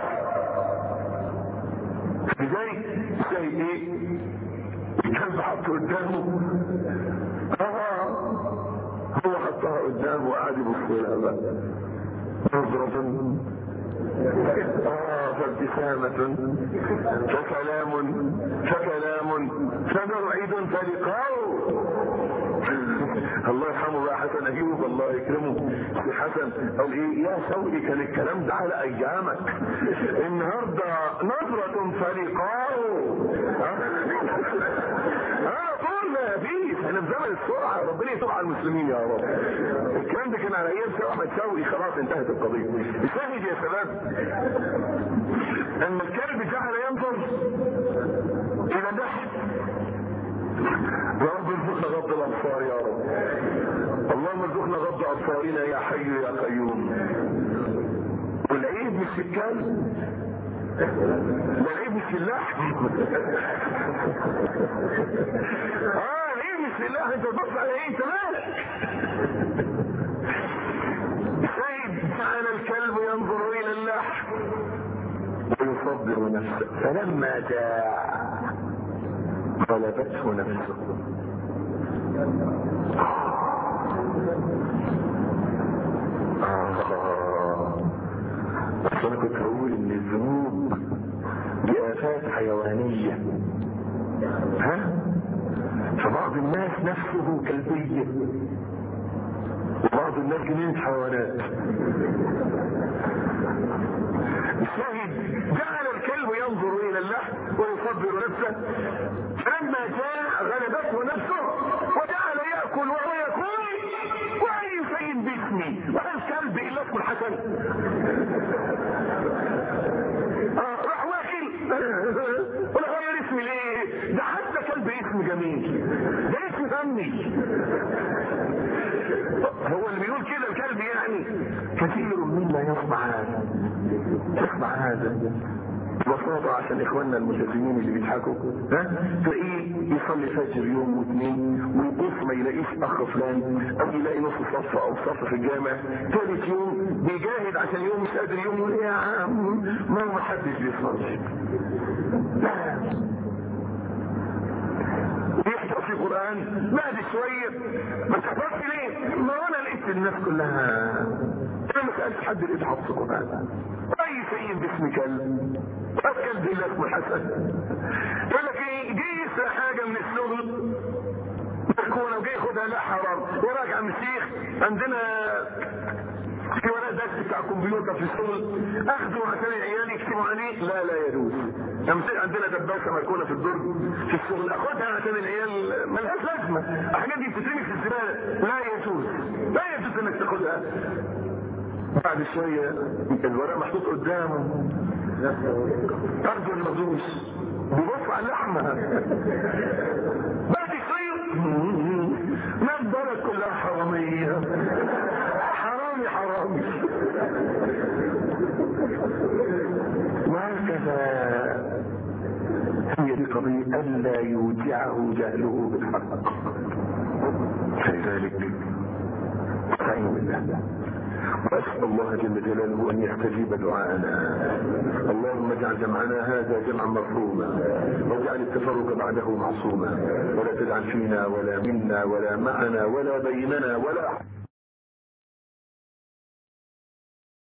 لذلك زي ايه الكلب حطه قدامه اه هو حطها قدامه وقعد يبص لها بقى نظرة آه فابتسامة فكلام فكلام فموعد فلقاء الله يرحمه بقى حسن ايوب الله يكرمه في حسن قال ايه يا سوي كان الكلام ده على ايامك النهارده نظرة فلقاء اه طول ما فيش احنا في زمن السرعه ربنا يتوب على المسلمين يا رب الكلام ده كان على ايام سواء احمد شوقي خلاص انتهت القضيه الشاهد يا شباب ان الكلب جعل ينظر الى تحت يا رب ارزقنا غض الابصار يا رب اللهم ارزقنا غض ابصارنا يا حي يا قيوم والعيب مش في الكلب ده العيب مش في اللحم اه العيب مش في اللحم انت تبص على ايه انت مالك سيد جعل الكلب ينظر الى اللحم ويصبر نفسه فلما جاء غلبته نفسه آه. بس انا كنت هقول ان الذنوب دي افات حيوانية ها فبعض الناس نفسه كلبية وبعض الناس جنين حيوانات الشاهد جعل الكلب ينظر الى اللحم ويصبر نفسه فلما جاء غلبته نفسه وجعل ياكل وهو يقول واي شيء باسمي وهل كلب الا اسمه الحسن آه راح واكل ولا غير اسمي ليه ده حتى كلب اسم جميل ده اسم فني هو اللي بيقول كده الكلب يعني كثير منا يصنع هذا يصنع هذا ببساطة عشان اخواننا الملتزمين اللي بيضحكوا ها تلاقيه يصلي فجر يوم واثنين ويبص ما يلاقيش اخ فلان او يلاقي نص صف او صف في الجامع ثالث يوم بيجاهد عشان يوم مش قادر يوم يقول يا عم ما هو محدش بيصلي لا يحفظ في قرآن بعد شوية ما تحفظش ليه ما انا لقيت الناس كلها انا ما سألت حد لقيت حفظ قرآن اي شيء باسم كلب الكلب اللي اسمه حسن يقول لك ايه جه يسرق حاجة من الشغل مركونة وجاي ياخدها لا حرام وراجع من الشيخ عندنا في ورق درس بتاع الكمبيوتر في الشغل اخده عشان العيال يكتبوا عليه لا لا يجوز امثال عندنا دباسه مركونه في الدرج في الشغل اخدها عشان العيال ملهاش لازمه الحاجات دي بتترمي في الزباله لا يجوز لا يجوز انك تاخدها بعد شويه الورق محطوط قدامه ارجو المدوس بيبص على اللحمه بعد شويه ما البلد كلها حراميه حرامي حرامي وهكذا هي طريقه الا يودعه جهله بالحق فلذلك استعين بالله واسال الله جل جلاله ان يستجيب دعاءنا اللهم اجعل جمعنا هذا جمعا مرحوما واجعل التفرق بعده معصوما ولا تجعل فينا ولا منا ولا معنا ولا بيننا ولا